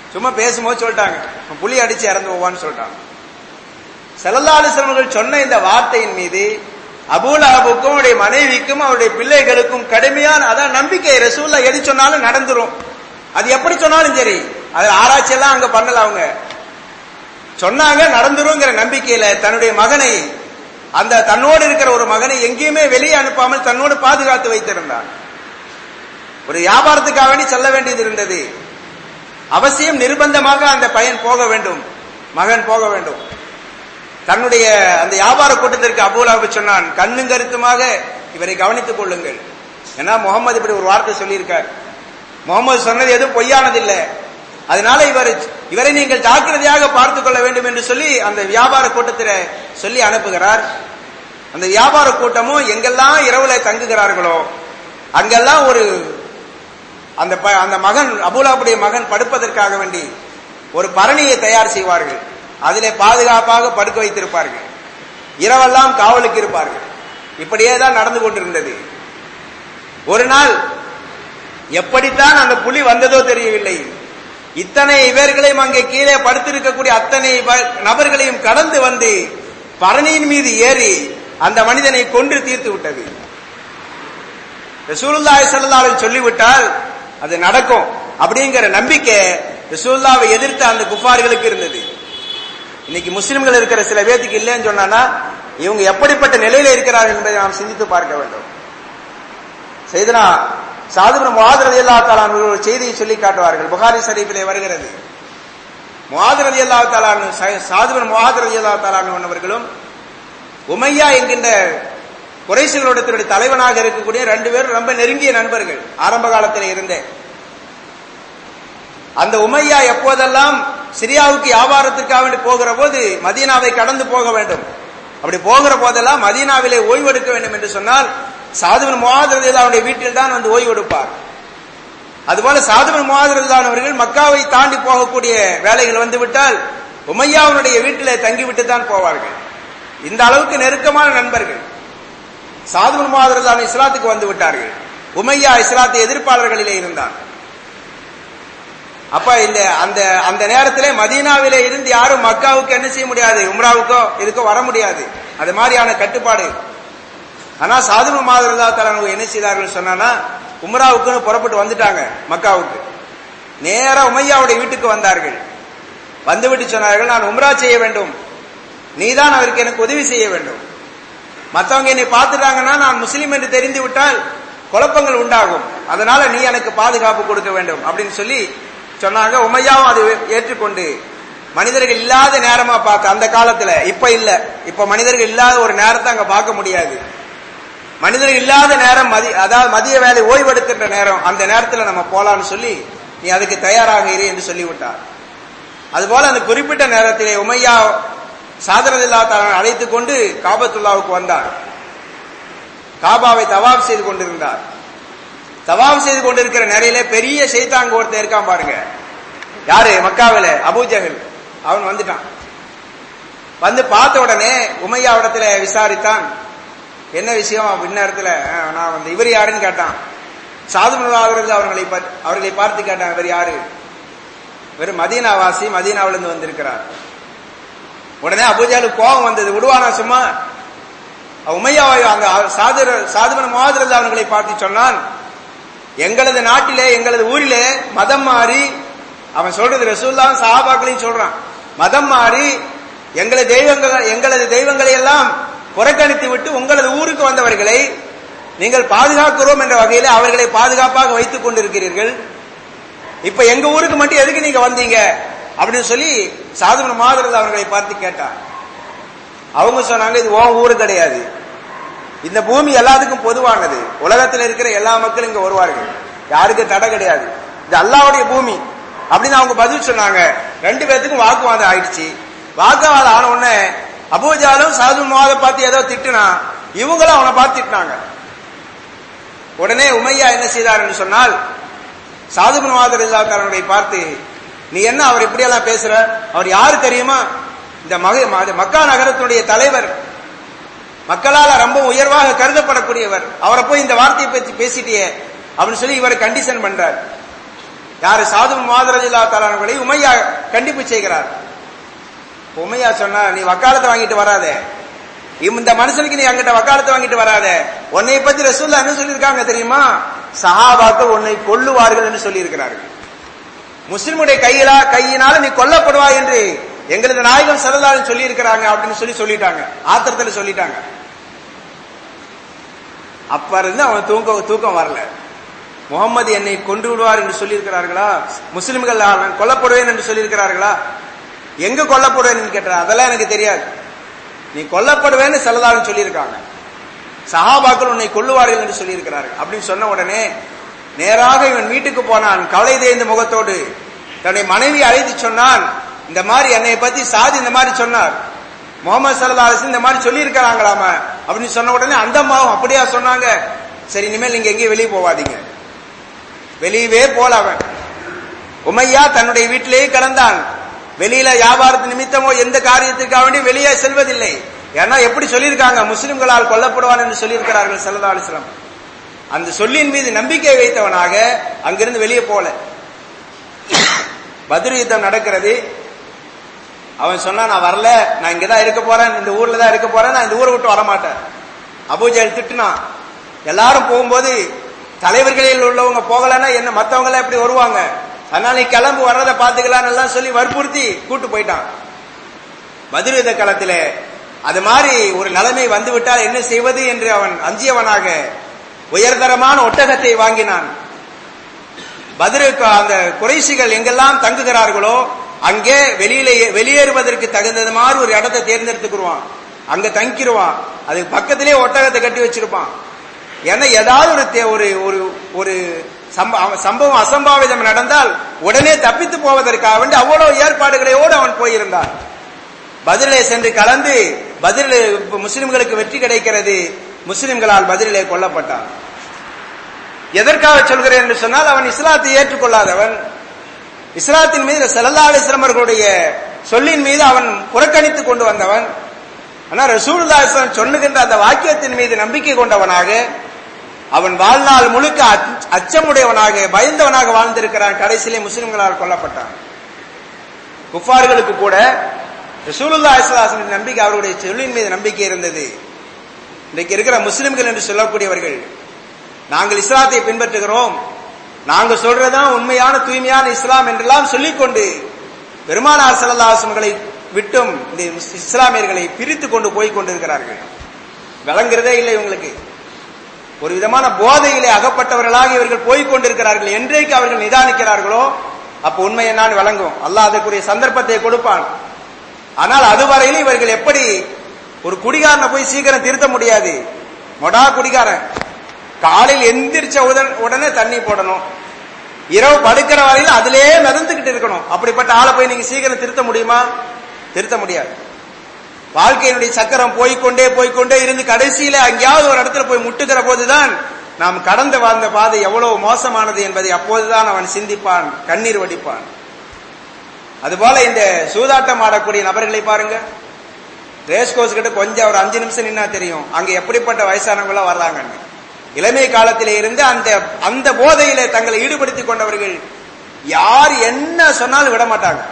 சும்மா பேசும்போது சொல்லிட்டாங்க "அவன் புலி அடிச்சு இறந்து போவான்னு சொல்லிட்டாங்க செல்லல்லாலிசவர்கள் சொன்ன இந்த வார்த்தையின் மீது அபூலஹபுக்கும் அவருடைய மனைவிக்கும் அவருடைய பிள்ளைகளுக்கும் கடுமையான அதான் நம்பிக்கை ரசூல்லா எது சொன்னாலும் நடந்துரும் அது எப்படி சொன்னாலும் சரி அது ஆராய்ச்சி எல்லாம் அங்க பண்ணல அவங்க சொன்னாங்க நடந்துருங்கிற நம்பிக்கையில தன்னுடைய மகனை அந்த தன்னோடு இருக்கிற ஒரு மகனை எங்கேயுமே வெளியே அனுப்பாமல் தன்னோடு பாதுகாத்து வைத்திருந்தார் ஒரு வியாபாரத்துக்காக வேண்டி செல்ல வேண்டியது இருந்தது அவசியம் நிர்பந்தமாக அந்த பையன் போக வேண்டும் மகன் போக வேண்டும் தன்னுடைய அந்த வியாபார கூட்டத்திற்கு அபூலாபு சொன்னான் கண்ணும் கருத்துமாக இவரை கவனித்துக் கொள்ளுங்கள் ஏன்னா முகமது இப்படி ஒரு வார்த்தை சொல்லியிருக்கார் முகமது சொன்னது எதுவும் பொய்யானதில்லை அதனால இவர் இவரை நீங்கள் ஜாக்கிரதையாக பார்த்துக் கொள்ள வேண்டும் என்று சொல்லி அந்த வியாபார கூட்டத்தில சொல்லி அனுப்புகிறார் அந்த வியாபார கூட்டமும் எங்கெல்லாம் இரவுல தங்குகிறார்களோ அங்கெல்லாம் ஒரு அந்த ப- அந்த மகன் அபுலாவுடைய மகன் படுப்பதற்காக வேண்டி ஒரு பரணியை தயார் செய்வார்கள் அதிலே பாதுகாப்பாக படுக்க வைத்திருப்பார்கள் இரவெல்லாம் காவலுக்கு இருப்பார்கள் இப்படியே தான் நடந்து கொண்டிருந்தது ஒரு நாள் எப்படித்தான் அந்த புலி வந்ததோ தெரியவில்லை இத்தனை இவர்களையும் அங்கே கீழே படுத்திருக்கக்கூடிய அத்தனை வ- நபர்களையும் கடந்து வந்து பரணியின் மீது ஏறி அந்த மனிதனை கொன்று தீர்த்து விட்டது ரசூலுல்லாஹி ஸல்லல்லாஹு அலைஹி சொல்லிவிட்டால் அது நடக்கும் அப்படிங்கிற நம்பிக்கை ரசூலுல்லாவை எதிர்த்த அந்த குஃபார்களுக்கு இருந்தது இன்னைக்கு முஸ்லிம்கள் இருக்கிற சில பேத்துக்கு இல்லைன்னு சொன்னானா இவங்க எப்படிப்பட்ட நிலையில இருக்கிறார்கள் என்பதை நாம் சிந்தித்து பார்க்க வேண்டும் செய்தனா சாதுபுரம் முவாதரதி அல்லா தாலான் ஒரு செய்தியை சொல்லி காட்டுவார்கள் புகாரி ஷரீஃபிலே வருகிறது முவாதரதி அல்லா தாலான் சாதுபுரம் முவாதரதி அல்லா தாலான் அவர்களும் உமையா என்கின்ற குறைசிகளோடத்தினுடைய தலைவனாக இருக்கக்கூடிய ரெண்டு பேரும் ரொம்ப நெருங்கிய நண்பர்கள் ஆரம்ப காலத்தில் இருந்தே அந்த உமையா எப்போதெல்லாம் சிரியாவுக்கு வியாபாரத்திற்காக வேண்டி போகிற போது மதீனாவை கடந்து போக வேண்டும் அப்படி போகிற போதெல்லாம் மதீனாவிலே ஓய்வெடுக்க வேண்டும் என்று சொன்னால் சாதுவன் முவாதிரதில்லாவுடைய வீட்டில் தான் வந்து ஓய்வெடுப்பார் அதுபோல சாதுவன் முவாதிரதில்லான் அவர்கள் மக்காவை தாண்டி போகக்கூடிய வேலைகள் வந்து விட்டால் உமையாவுடைய வீட்டிலே தங்கிவிட்டு தான் போவார்கள் இந்த அளவுக்கு நெருக்கமான நண்பர்கள் சாதுவன் முவாதிரதில்லான் இஸ்லாத்துக்கு வந்து விட்டார்கள் உமையா இஸ்லாத்து எதிர்ப்பாளர்களிலே இருந்தான் அப்ப இந்த அந்த அந்த நேரத்திலே மதீனாவிலே இருந்து யாரும் மக்காவுக்கு என்ன செய்ய முடியாது உம்ராவுக்கோ இதுக்கோ வர முடியாது அது மாதிரியான கட்டுப்பாடு ஆனா சாதுபு மாதரதா தலன் என்ன செய்தார்கள் சொன்னானா உம்ராவுக்குன்னு புறப்பட்டு வந்துட்டாங்க மக்காவுக்கு நேரா உமையாவுடைய வீட்டுக்கு வந்தார்கள் வந்துவிட்டு சொன்னார்கள் நான் உம்ரா செய்ய வேண்டும் நீதான் அவருக்கு எனக்கு உதவி செய்ய வேண்டும் மத்தவங்க என்னை பார்த்துட்டாங்கன்னா நான் முஸ்லீம் என்று தெரிந்து விட்டால் குழப்பங்கள் உண்டாகும் அதனால நீ எனக்கு பாதுகாப்பு கொடுக்க வேண்டும் அப்படின்னு சொல்லி சொன்னாங்க உமையாவும் அதை ஏற்றுக்கொண்டு மனிதர்கள் இல்லாத நேரமா பார்க்க அந்த காலத்துல இப்ப இல்ல இப்ப மனிதர்கள் இல்லாத ஒரு நேரத்தை அங்க பார்க்க முடியாது மனிதர்கள் இல்லாத நேரம் மதி அதாவது மதிய வேலை ஓய்வெடுக்கின்ற நேரம் அந்த நேரத்துல நம்ம போலான்னு சொல்லி நீ அதுக்கு தயாராக இரு என்று சொல்லிவிட்டார் அதுபோல அந்த குறிப்பிட்ட நேரத்திலே உமையா சாதனதில்லா தான் அழைத்துக் கொண்டு காபத்துல்லாவுக்கு வந்தார் காபாவை தவாப் செய்து கொண்டிருந்தார் தவாப் செய்து கொண்டிருக்கிற நிறையில பெரிய சைத்தாங்க ஒருத்தன் இருக்கான் பாருங்க யாரு மக்காவில அபூஜகல் அவன் வந்துட்டான் வந்து பார்த்த உடனே உமையா இடத்துல விசாரித்தான் என்ன விஷயம் இந்நேரத்துல அஹ், நான் வந்து இவர் யாருன்னு கேட்டான் சாதுமலாவது அவர்களை பார்த்து- அவர்களை பார்த்து கேட்டான் இவர் யாரு வெறும் மதீனாவாசி மதீனாவிலிருந்து வந்திருக்கிறார் உடனே அபூஜாலுக்கு கோபம் வந்தது விடுவானா சும்மா உமையாவை அந்த சாதுர சாதுமன் மாதிரி அவர்களை பார்த்து சொன்னான் எங்களது நாட்டிலே எங்களது ஊரிலே மதம் மாறி அவன் சொல்றது ரசூல்லாம் சஹாபாக்களையும் சொல்றான் மதம் மாறி எங்களது தெய்வங்கள் எங்களது தெய்வங்களை எல்லாம் புறக்கணித்து விட்டு உங்களது ஊருக்கு வந்தவர்களை நீங்கள் பாதுகாக்கிறோம் என்ற வகையில் அவர்களை பாதுகாப்பாக வைத்துக் கொண்டிருக்கிறீர்கள் இப்ப எங்க ஊருக்கு மட்டும் எதுக்கு நீங்க வந்தீங்க அப்படின்னு சொல்லி சாதுமன் மாதிரி அவர்களை பார்த்து கேட்டான் அவங்க சொன்னாங்க இது உன் ஊரு கிடையாது இந்த பூமி எல்லாத்துக்கும் பொதுவானது உலகத்தில் இருக்கிற எல்லா மக்களும் இங்க வருவார்கள் யாருக்கு தடை கிடையாது இது அல்லாவுடைய பூமி அப்படின்னு அவங்க பதில் சொன்னாங்க ரெண்டு பேர்த்துக்கும் வாக்குவாதம் ஆயிடுச்சு வாக்குவாதம் ஆன உடனே அபூஜாலும் சாது மாத பார்த்து ஏதோ திட்டுனா இவங்களும் அவனை பார்த்து திட்டினாங்க உடனே உமையா என்ன செய்தார் சொன்னால் சாதுபன் மாதர் இல்லாக்காரனுடைய பார்த்து நீ என்ன அவர் இப்படியெல்லாம் பேசுற அவர் யாரு தெரியுமா இந்த மக ம- மக்கா நகரத்தினுடைய தலைவர் மக்களால ரொம்ப உயர்வாக கருதப்படக்கூடியவர் அவரை போய் இந்த வார்த்தையை பற்றி பேசிட்டியே அப்படின்னு சொல்லி இவரை கண்டிஷன் பண்றார் யாரு சாது மாதரஜில்லா தாலானவர்களை உமையா கண்டிப்பு செய்கிறார் உமையா சொன்னா நீ வக்காலத்தை வாங்கிட்டு வராத இந்த மனுஷனுக்கு நீ அங்கிட்ட வக்காலத்தை வாங்கிட்டு வராத உன்னை பத்தி ரசூல்லா என்ன சொல்லியிருக்காங்க தெரியுமா சஹாபாக்கள் உன்னை கொல்லுவார்கள் என்று சொல்லி இருக்கிறார்கள் முஸ்லிமுடைய கையிலா கையினால நீ கொல்லப்படுவாய் என்று எங்களது நாயகம் சரதாரன் சொல்லி இருக்கிறாங்க அப்படின்னு சொல்லி சொல்லிட்டாங்க ஆத்திரத்துல சொல்லிட்டாங்க அப்ப இருந்து அவன் தூக்கம் தூக்கம் வரல முகமது என்னை கொண்டு விடுவார் என்று சொல்லியிருக்கிறார்களா முஸ்லிம்கள் நான் கொல்லப்படுவேன் என்று சொல்லியிருக்கிறார்களா எங்க கொல்லப்படுவேன் கேட்டார் அதெல்லாம் எனக்கு தெரியாது நீ கொல்லப்படுவேன்னு செல்லதாலும் சொல்லியிருக்காங்க சஹாபாக்கள் உன்னை கொல்லுவார்கள் என்று சொல்லியிருக்கிறார்கள் அப்படின்னு சொன்ன உடனே நேராக இவன் வீட்டுக்கு போனான் கவலை தேய்ந்த முகத்தோடு தன்னுடைய மனைவி அழைத்து சொன்னான் இந்த மாதிரி என்னை பத்தி சாதி இந்த மாதிரி சொன்னார் முகமது சல்லா அலிஸ் இந்த மாதிரி சொல்லி இருக்கிறாங்களாம அப்படின்னு சொன்ன உடனே அந்த அம்மாவும் அப்படியா சொன்னாங்க சரி இனிமேல் நீங்க எங்கேயும் வெளியே போவாதீங்க வெளியவே போல அவன் உமையா தன்னுடைய வீட்டிலேயே கிடந்தான் வெளியில வியாபாரத்து நிமித்தமோ எந்த காரியத்துக்காக வேண்டி வெளியே செல்வதில்லை ஏன்னா எப்படி சொல்லியிருக்காங்க முஸ்லிம்களால் கொல்லப்படுவான் என்று சொல்லியிருக்கிறார்கள் சல்லா அலிஸ்லாம் அந்த சொல்லின் மீது நம்பிக்கை வைத்தவனாக அங்கிருந்து வெளியே போல பத்ரு யுத்தம் நடக்கிறது அவன் சொன்னா நான் வரல நான் இங்கதான் இருக்க போறேன் இந்த ஊர்ல தான் இருக்க போறேன் நான் இந்த ஊரை விட்டு வரமாட்டேன் அபூஜல் திட்டுனான் எல்லாரும் போகும்போது தலைவர்களில் உள்ளவங்க போகலன்னா என்ன மத்தவங்க எல்லாம் எப்படி வருவாங்க அதனால நீ கிளம்பு வர்றதை பாத்துக்கலாம் எல்லாம் சொல்லி வற்புறுத்தி கூட்டு போயிட்டான் பதில் யுத்த களத்தில அது மாதிரி ஒரு நிலைமை வந்து விட்டால் என்ன செய்வது என்று அவன் அஞ்சியவனாக உயர்தரமான ஒட்டகத்தை வாங்கினான் பதிலுக்கு அந்த குறைசிகள் எங்கெல்லாம் தங்குகிறார்களோ அங்கே வெளியில வெளியேறுவதற்கு தகுந்தது மாதிரி ஒரு இடத்தை தேர்ந்தெடுத்துக்குருவான் அங்க தங்கிடுவான் அதுக்கு பக்கத்திலே ஒட்டகத்தை கட்டி வச்சிருப்பான் ஏன்னா ஏதாவது ஒரு ஒரு ஒரு ஒரு சம்பவம் அசம்பாவிதம் நடந்தால் உடனே தப்பித்து போவதற்காக வேண்டி அவ்வளவு ஏற்பாடுகளோடு அவன் போயிருந்தான் பதிலே சென்று கலந்து பதில் முஸ்லிம்களுக்கு வெற்றி கிடைக்கிறது முஸ்லிம்களால் பதிலே கொல்லப்பட்டான் எதற்காக சொல்கிறேன் என்று சொன்னால் அவன் இஸ்லாத்தை ஏற்றுக்கொள்ளாதவன் இஸ்லாத்தின் மீது செல்லல்லா அலிஸ்லமர்களுடைய சொல்லின் மீது அவன் புறக்கணித்துக் கொண்டு வந்தவன் ஆனால் ரசூல்லா இஸ்லாம் சொல்லுகின்ற அந்த வாக்கியத்தின் மீது நம்பிக்கை கொண்டவனாக அவன் வாழ்நாள் முழுக்க அச்சமுடையவனாக பயந்தவனாக வாழ்ந்திருக்கிறான் கடைசியிலே முஸ்லிம்களால் கொல்லப்பட்டான் குஃபார்களுக்கு கூட ரசூலுல்லா இஸ்லாசனின் நம்பிக்கை அவருடைய சொல்லின் மீது நம்பிக்கை இருந்தது இன்றைக்கு இருக்கிற முஸ்லிம்கள் என்று சொல்லக்கூடியவர்கள் நாங்கள் இஸ்லாத்தை பின்பற்றுகிறோம் நாங்க சொல்றதுதான் உண்மையான தூய்மையான இஸ்லாம் என்றெல்லாம் சொல்லிக்கொண்டு பெருமானார் சல்லாசன்களை விட்டும் இந்த இஸ்லாமியர்களை பிரித்து கொண்டு போய் கொண்டிருக்கிறார்கள் விளங்குறதே இல்லை இவங்களுக்கு ஒரு விதமான போதையிலே அகப்பட்டவர்களாக இவர்கள் போய் கொண்டிருக்கிறார்கள் என்றைக்கு அவர்கள் நிதானிக்கிறார்களோ அப்ப உண்மை என்னான்னு விளங்கும் அல்லாஹ் அதற்குரிய சந்தர்ப்பத்தை கொடுப்பான் ஆனால் அதுவரையிலும் இவர்கள் எப்படி ஒரு குடிகாரனை போய் சீக்கிரம் திருத்த முடியாது மொடா குடிகாரன் காலையில் எந்திரிச்ச உடனே தண்ணி போடணும் இரவு படுக்கிற வரையில அதிலே மிதந்துகிட்டு இருக்கணும் அப்படிப்பட்ட ஆளை போய் நீங்க சீக்கிரம் திருத்த முடியுமா திருத்த முடியாது வாழ்க்கையினுடைய சக்கரம் போய்கொண்டே போய்கொண்டே இருந்து கடைசியில அங்கேயாவது ஒரு இடத்துல போய் முட்டுகிற போதுதான் நாம் கடந்து வாழ்ந்த பாதை எவ்வளவு மோசமானது என்பதை அப்போதுதான் அவன் சிந்திப்பான் கண்ணீர் வடிப்பான் அதுபோல இந்த சூதாட்டம் ஆடக்கூடிய நபர்களை பாருங்க ரேஸ் கோர்ஸ் கிட்ட கொஞ்சம் ஒரு அஞ்சு நிமிஷம் நின்னா தெரியும் அங்க எப்படிப்பட்ட வயசானவங்களா வர்றாங்கன்னு இளமை காலத்திலே இருந்து அந்த அந்த போதையில தங்களை ஈடுபடுத்திக் கொண்டவர்கள் யார் என்ன சொன்னாலும் விட மாட்டாங்க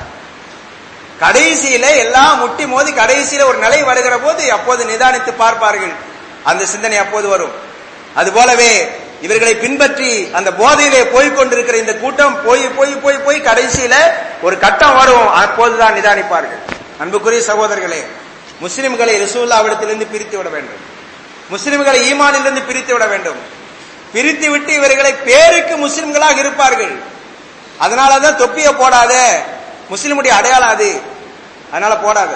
கடைசியில எல்லாம் முட்டி மோதி கடைசியில ஒரு நிலை வருகிற போது அப்போது நிதானித்து பார்ப்பார்கள் அந்த சிந்தனை அப்போது வரும் அது போலவே இவர்களை பின்பற்றி அந்த போதையிலே போய் கொண்டிருக்கிற இந்த கூட்டம் போய் போய் போய் போய் கடைசியில ஒரு கட்டம் வரும் அப்போதுதான் நிதானிப்பார்கள் அன்புக்குரிய சகோதரர்களே முஸ்லிம்களை ரசூல்லாவிடத்திலிருந்து பிரித்து விட வேண்டும் முஸ்லிம்களை ஈமானிலிருந்து பிரித்து விட வேண்டும் பிரித்து விட்டு இவர்களை பேருக்கு முஸ்லிம்களாக இருப்பார்கள் அதனாலதான் தொப்பிய போடாத முஸ்லிமுடைய அடையாளம் அது அதனால போடாத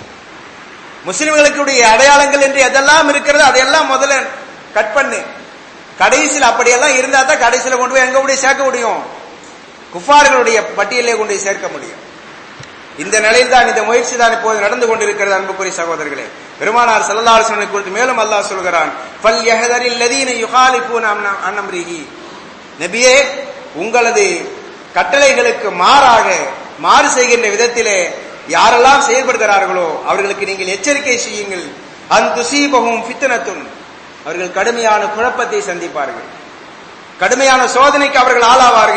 முஸ்லிம்களுக்குடைய அடையாளங்கள் என்று எதெல்லாம் இருக்கிறது அதையெல்லாம் முதல்ல கட் பண்ணு கடைசியில் அப்படியெல்லாம் இருந்தா தான் கடைசியில கொண்டு போய் எங்க போய் சேர்க்க முடியும் குஃபார்களுடைய பட்டியலே கொண்டு போய் சேர்க்க முடியும் இந்த நிலையில் தான் இந்த முயற்சி தான் இப்போது நடந்து கொண்டிருக்கிறது அன்புக்குரிய சகோதரர்களே பெருமானார் சல்லல்லாஹு குறித்து மேலும் அல்லாஹ் சொல்கிறான் ஃபல் யஹதரில் லதீன யுகாலிபூன அன்னம்ரிஹி நபியே உங்களது கட்டளைகளுக்கு மாறாக மாறு செய்கின்ற விதத்திலே யாரெல்லாம் செயல்படுகிறார்களோ அவர்களுக்கு நீங்கள் எச்சரிக்கை செய்யுங்கள் அன் துசீபகும் ஃபித்னத்துன் அவர்கள் கடுமையான குழப்பத்தை சந்திப்பார்கள் கடுமையான சோதனைக்கு அவர்கள் ஆளாவார்கள்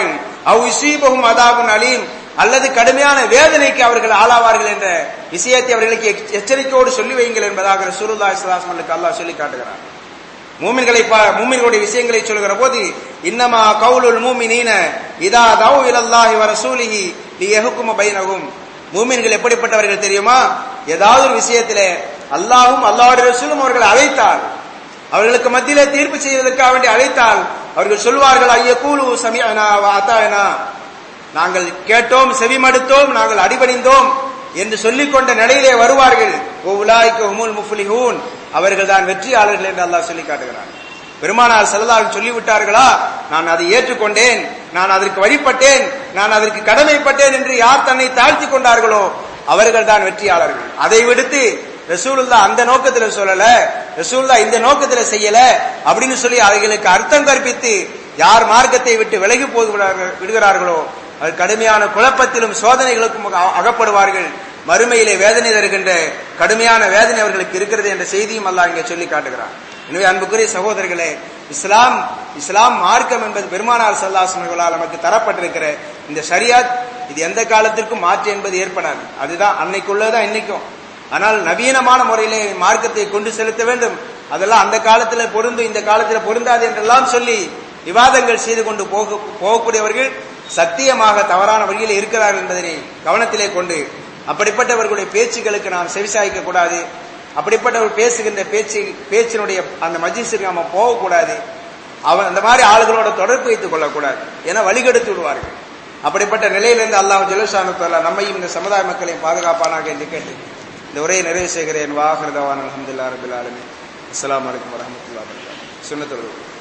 அவ் இசீபகும் அதாபுன் அலீம் அல்லது கடுமையான வேதனைக்கு அவர்கள் ஆளாவார்கள் என்ற விஷயத்தை அவர்களுக்கு எச்ச- எச்சரிக்கையோடு சொல்லி வையுங்கள் என்பதாக ரசூலுல்லாஹி ஸல்லல்லாஹு அலைஹி வஸல்லம் அல்லாஹ் சொல்லி காட்டுகிறார் மூமின்களை பா- மூமின்களுடைய விஷயங்களை சொல்கிற போது இன்னமா கவுலுல் மூமினீன இதா தவு இலல்லாஹி வ ரசூலிஹி லியஹ்கும பைனஹும் மூமின்கள் எப்படிப்பட்டவர்கள் தெரியுமா ஏதாவது ஒரு விஷயத்திலே அல்லாஹ்வும் அல்லாஹ்வுடைய ரசூலும் அவர்கள் அழைத்தால் அவர்களுக்கு மத்தியிலே தீர்ப்பு செய்வதற்காக வேண்டி அழைத்தால் அவர்கள் சொல்வார்கள் ஐயக்கூலு சமியனா அத்தாயனா நாங்கள் கேட்டோம் செவிமடுத்தோம் நாங்கள் அடிபணிந்தோம் என்று சொல்லிக் கொண்ட நிலையிலே வருவார்கள் உலாய்க்கு உமுல் முஃப்லிஹூன் அவர்கள் தான் வெற்றியாளர்கள் என்று அல்லாஹ் சொல்லி காட்டுகிறார் பெருமானார் செல்லதாக சொல்லிவிட்டார்களா நான் அதை ஏற்றுக்கொண்டேன் நான் அதற்கு வழிபட்டேன் நான் அதற்கு கடமைப்பட்டேன் என்று யார் தன்னை தாழ்த்தி கொண்டார்களோ அவர்கள் தான் வெற்றியாளர்கள் அதை விடுத்து ரசூலுல்லா அந்த நோக்கத்துல சொல்லல ரசூலுல்லா இந்த நோக்கத்துல செய்யல அப்படின்னு சொல்லி அவைகளுக்கு அர்த்தம் கற்பித்து யார் மார்க்கத்தை விட்டு விலகி போகிறார்கள் விடுகிறார்களோ அது கடுமையான குழப்பத்திலும் சோதனைகளுக்கும் அக- அகப்படுவார்கள் மறுமையிலே வேதனை தருகின்ற கடுமையான வேதனை அவர்களுக்கு இருக்கிறது என்ற செய்தியும் அல்லாஹ் இங்கே சொல்லி காட்டுகிறார் எனவே அன்புக்குரிய சகோதரர்களே இஸ்லாம் இஸ்லாம் மார்க்கம் என்பது பெருமானார் சல்லாசனங்களால் நமக்கு தரப்பட்டிருக்கிற இந்த ஷரியாத் இது எந்த காலத்திற்கும் மாற்று என்பது ஏற்படாது அதுதான் அன்னைக்குள்ளதான் இன்னைக்கும் ஆனால் நவீனமான முறையிலே மார்க்கத்தை கொண்டு செலுத்த வேண்டும் அதெல்லாம் அந்த காலத்துல பொருந்தும் இந்த காலத்துல பொருந்தாது என்றெல்லாம் சொல்லி விவாதங்கள் செய்து கொண்டு போக போகக்கூடியவர்கள் சத்தியமாக தவறான வழியில் இருக்கிறார்கள் என்பதனை கவனத்திலே கொண்டு அப்படிப்பட்டவர்களுடைய பேச்சுகளுக்கு நாம் செவிசாய்க்க கூடாது அப்படிப்பட்டவர் பேசுகின்ற பேச்சு பேச்சினுடைய அந்த மஜிஸுக்கு நாம போகக்கூடாது அவன் அந்த மாதிரி ஆளுகளோட தொடர்பு வைத்துக் கொள்ளக்கூடாது ஏன்னா வழிகெடுத்து விடுவார்கள் அப்படிப்பட்ட நிலையிலிருந்து அல்லாஹ் ஜெலுசானத்தால நம்மையும் இந்த சமுதாய மக்களையும் பாதுகாப்பானாக என்று கேட்டு இந்த உரையை நிறைவு செய்கிறேன் வாஹிருதவான் அலமதுல்லா ரபில் ஆலமி அஸ்ஸலாமு அலைக்கும் வரஹ்மத்துல்லாஹி வபரகாத்துஹு சுன்னத்துல்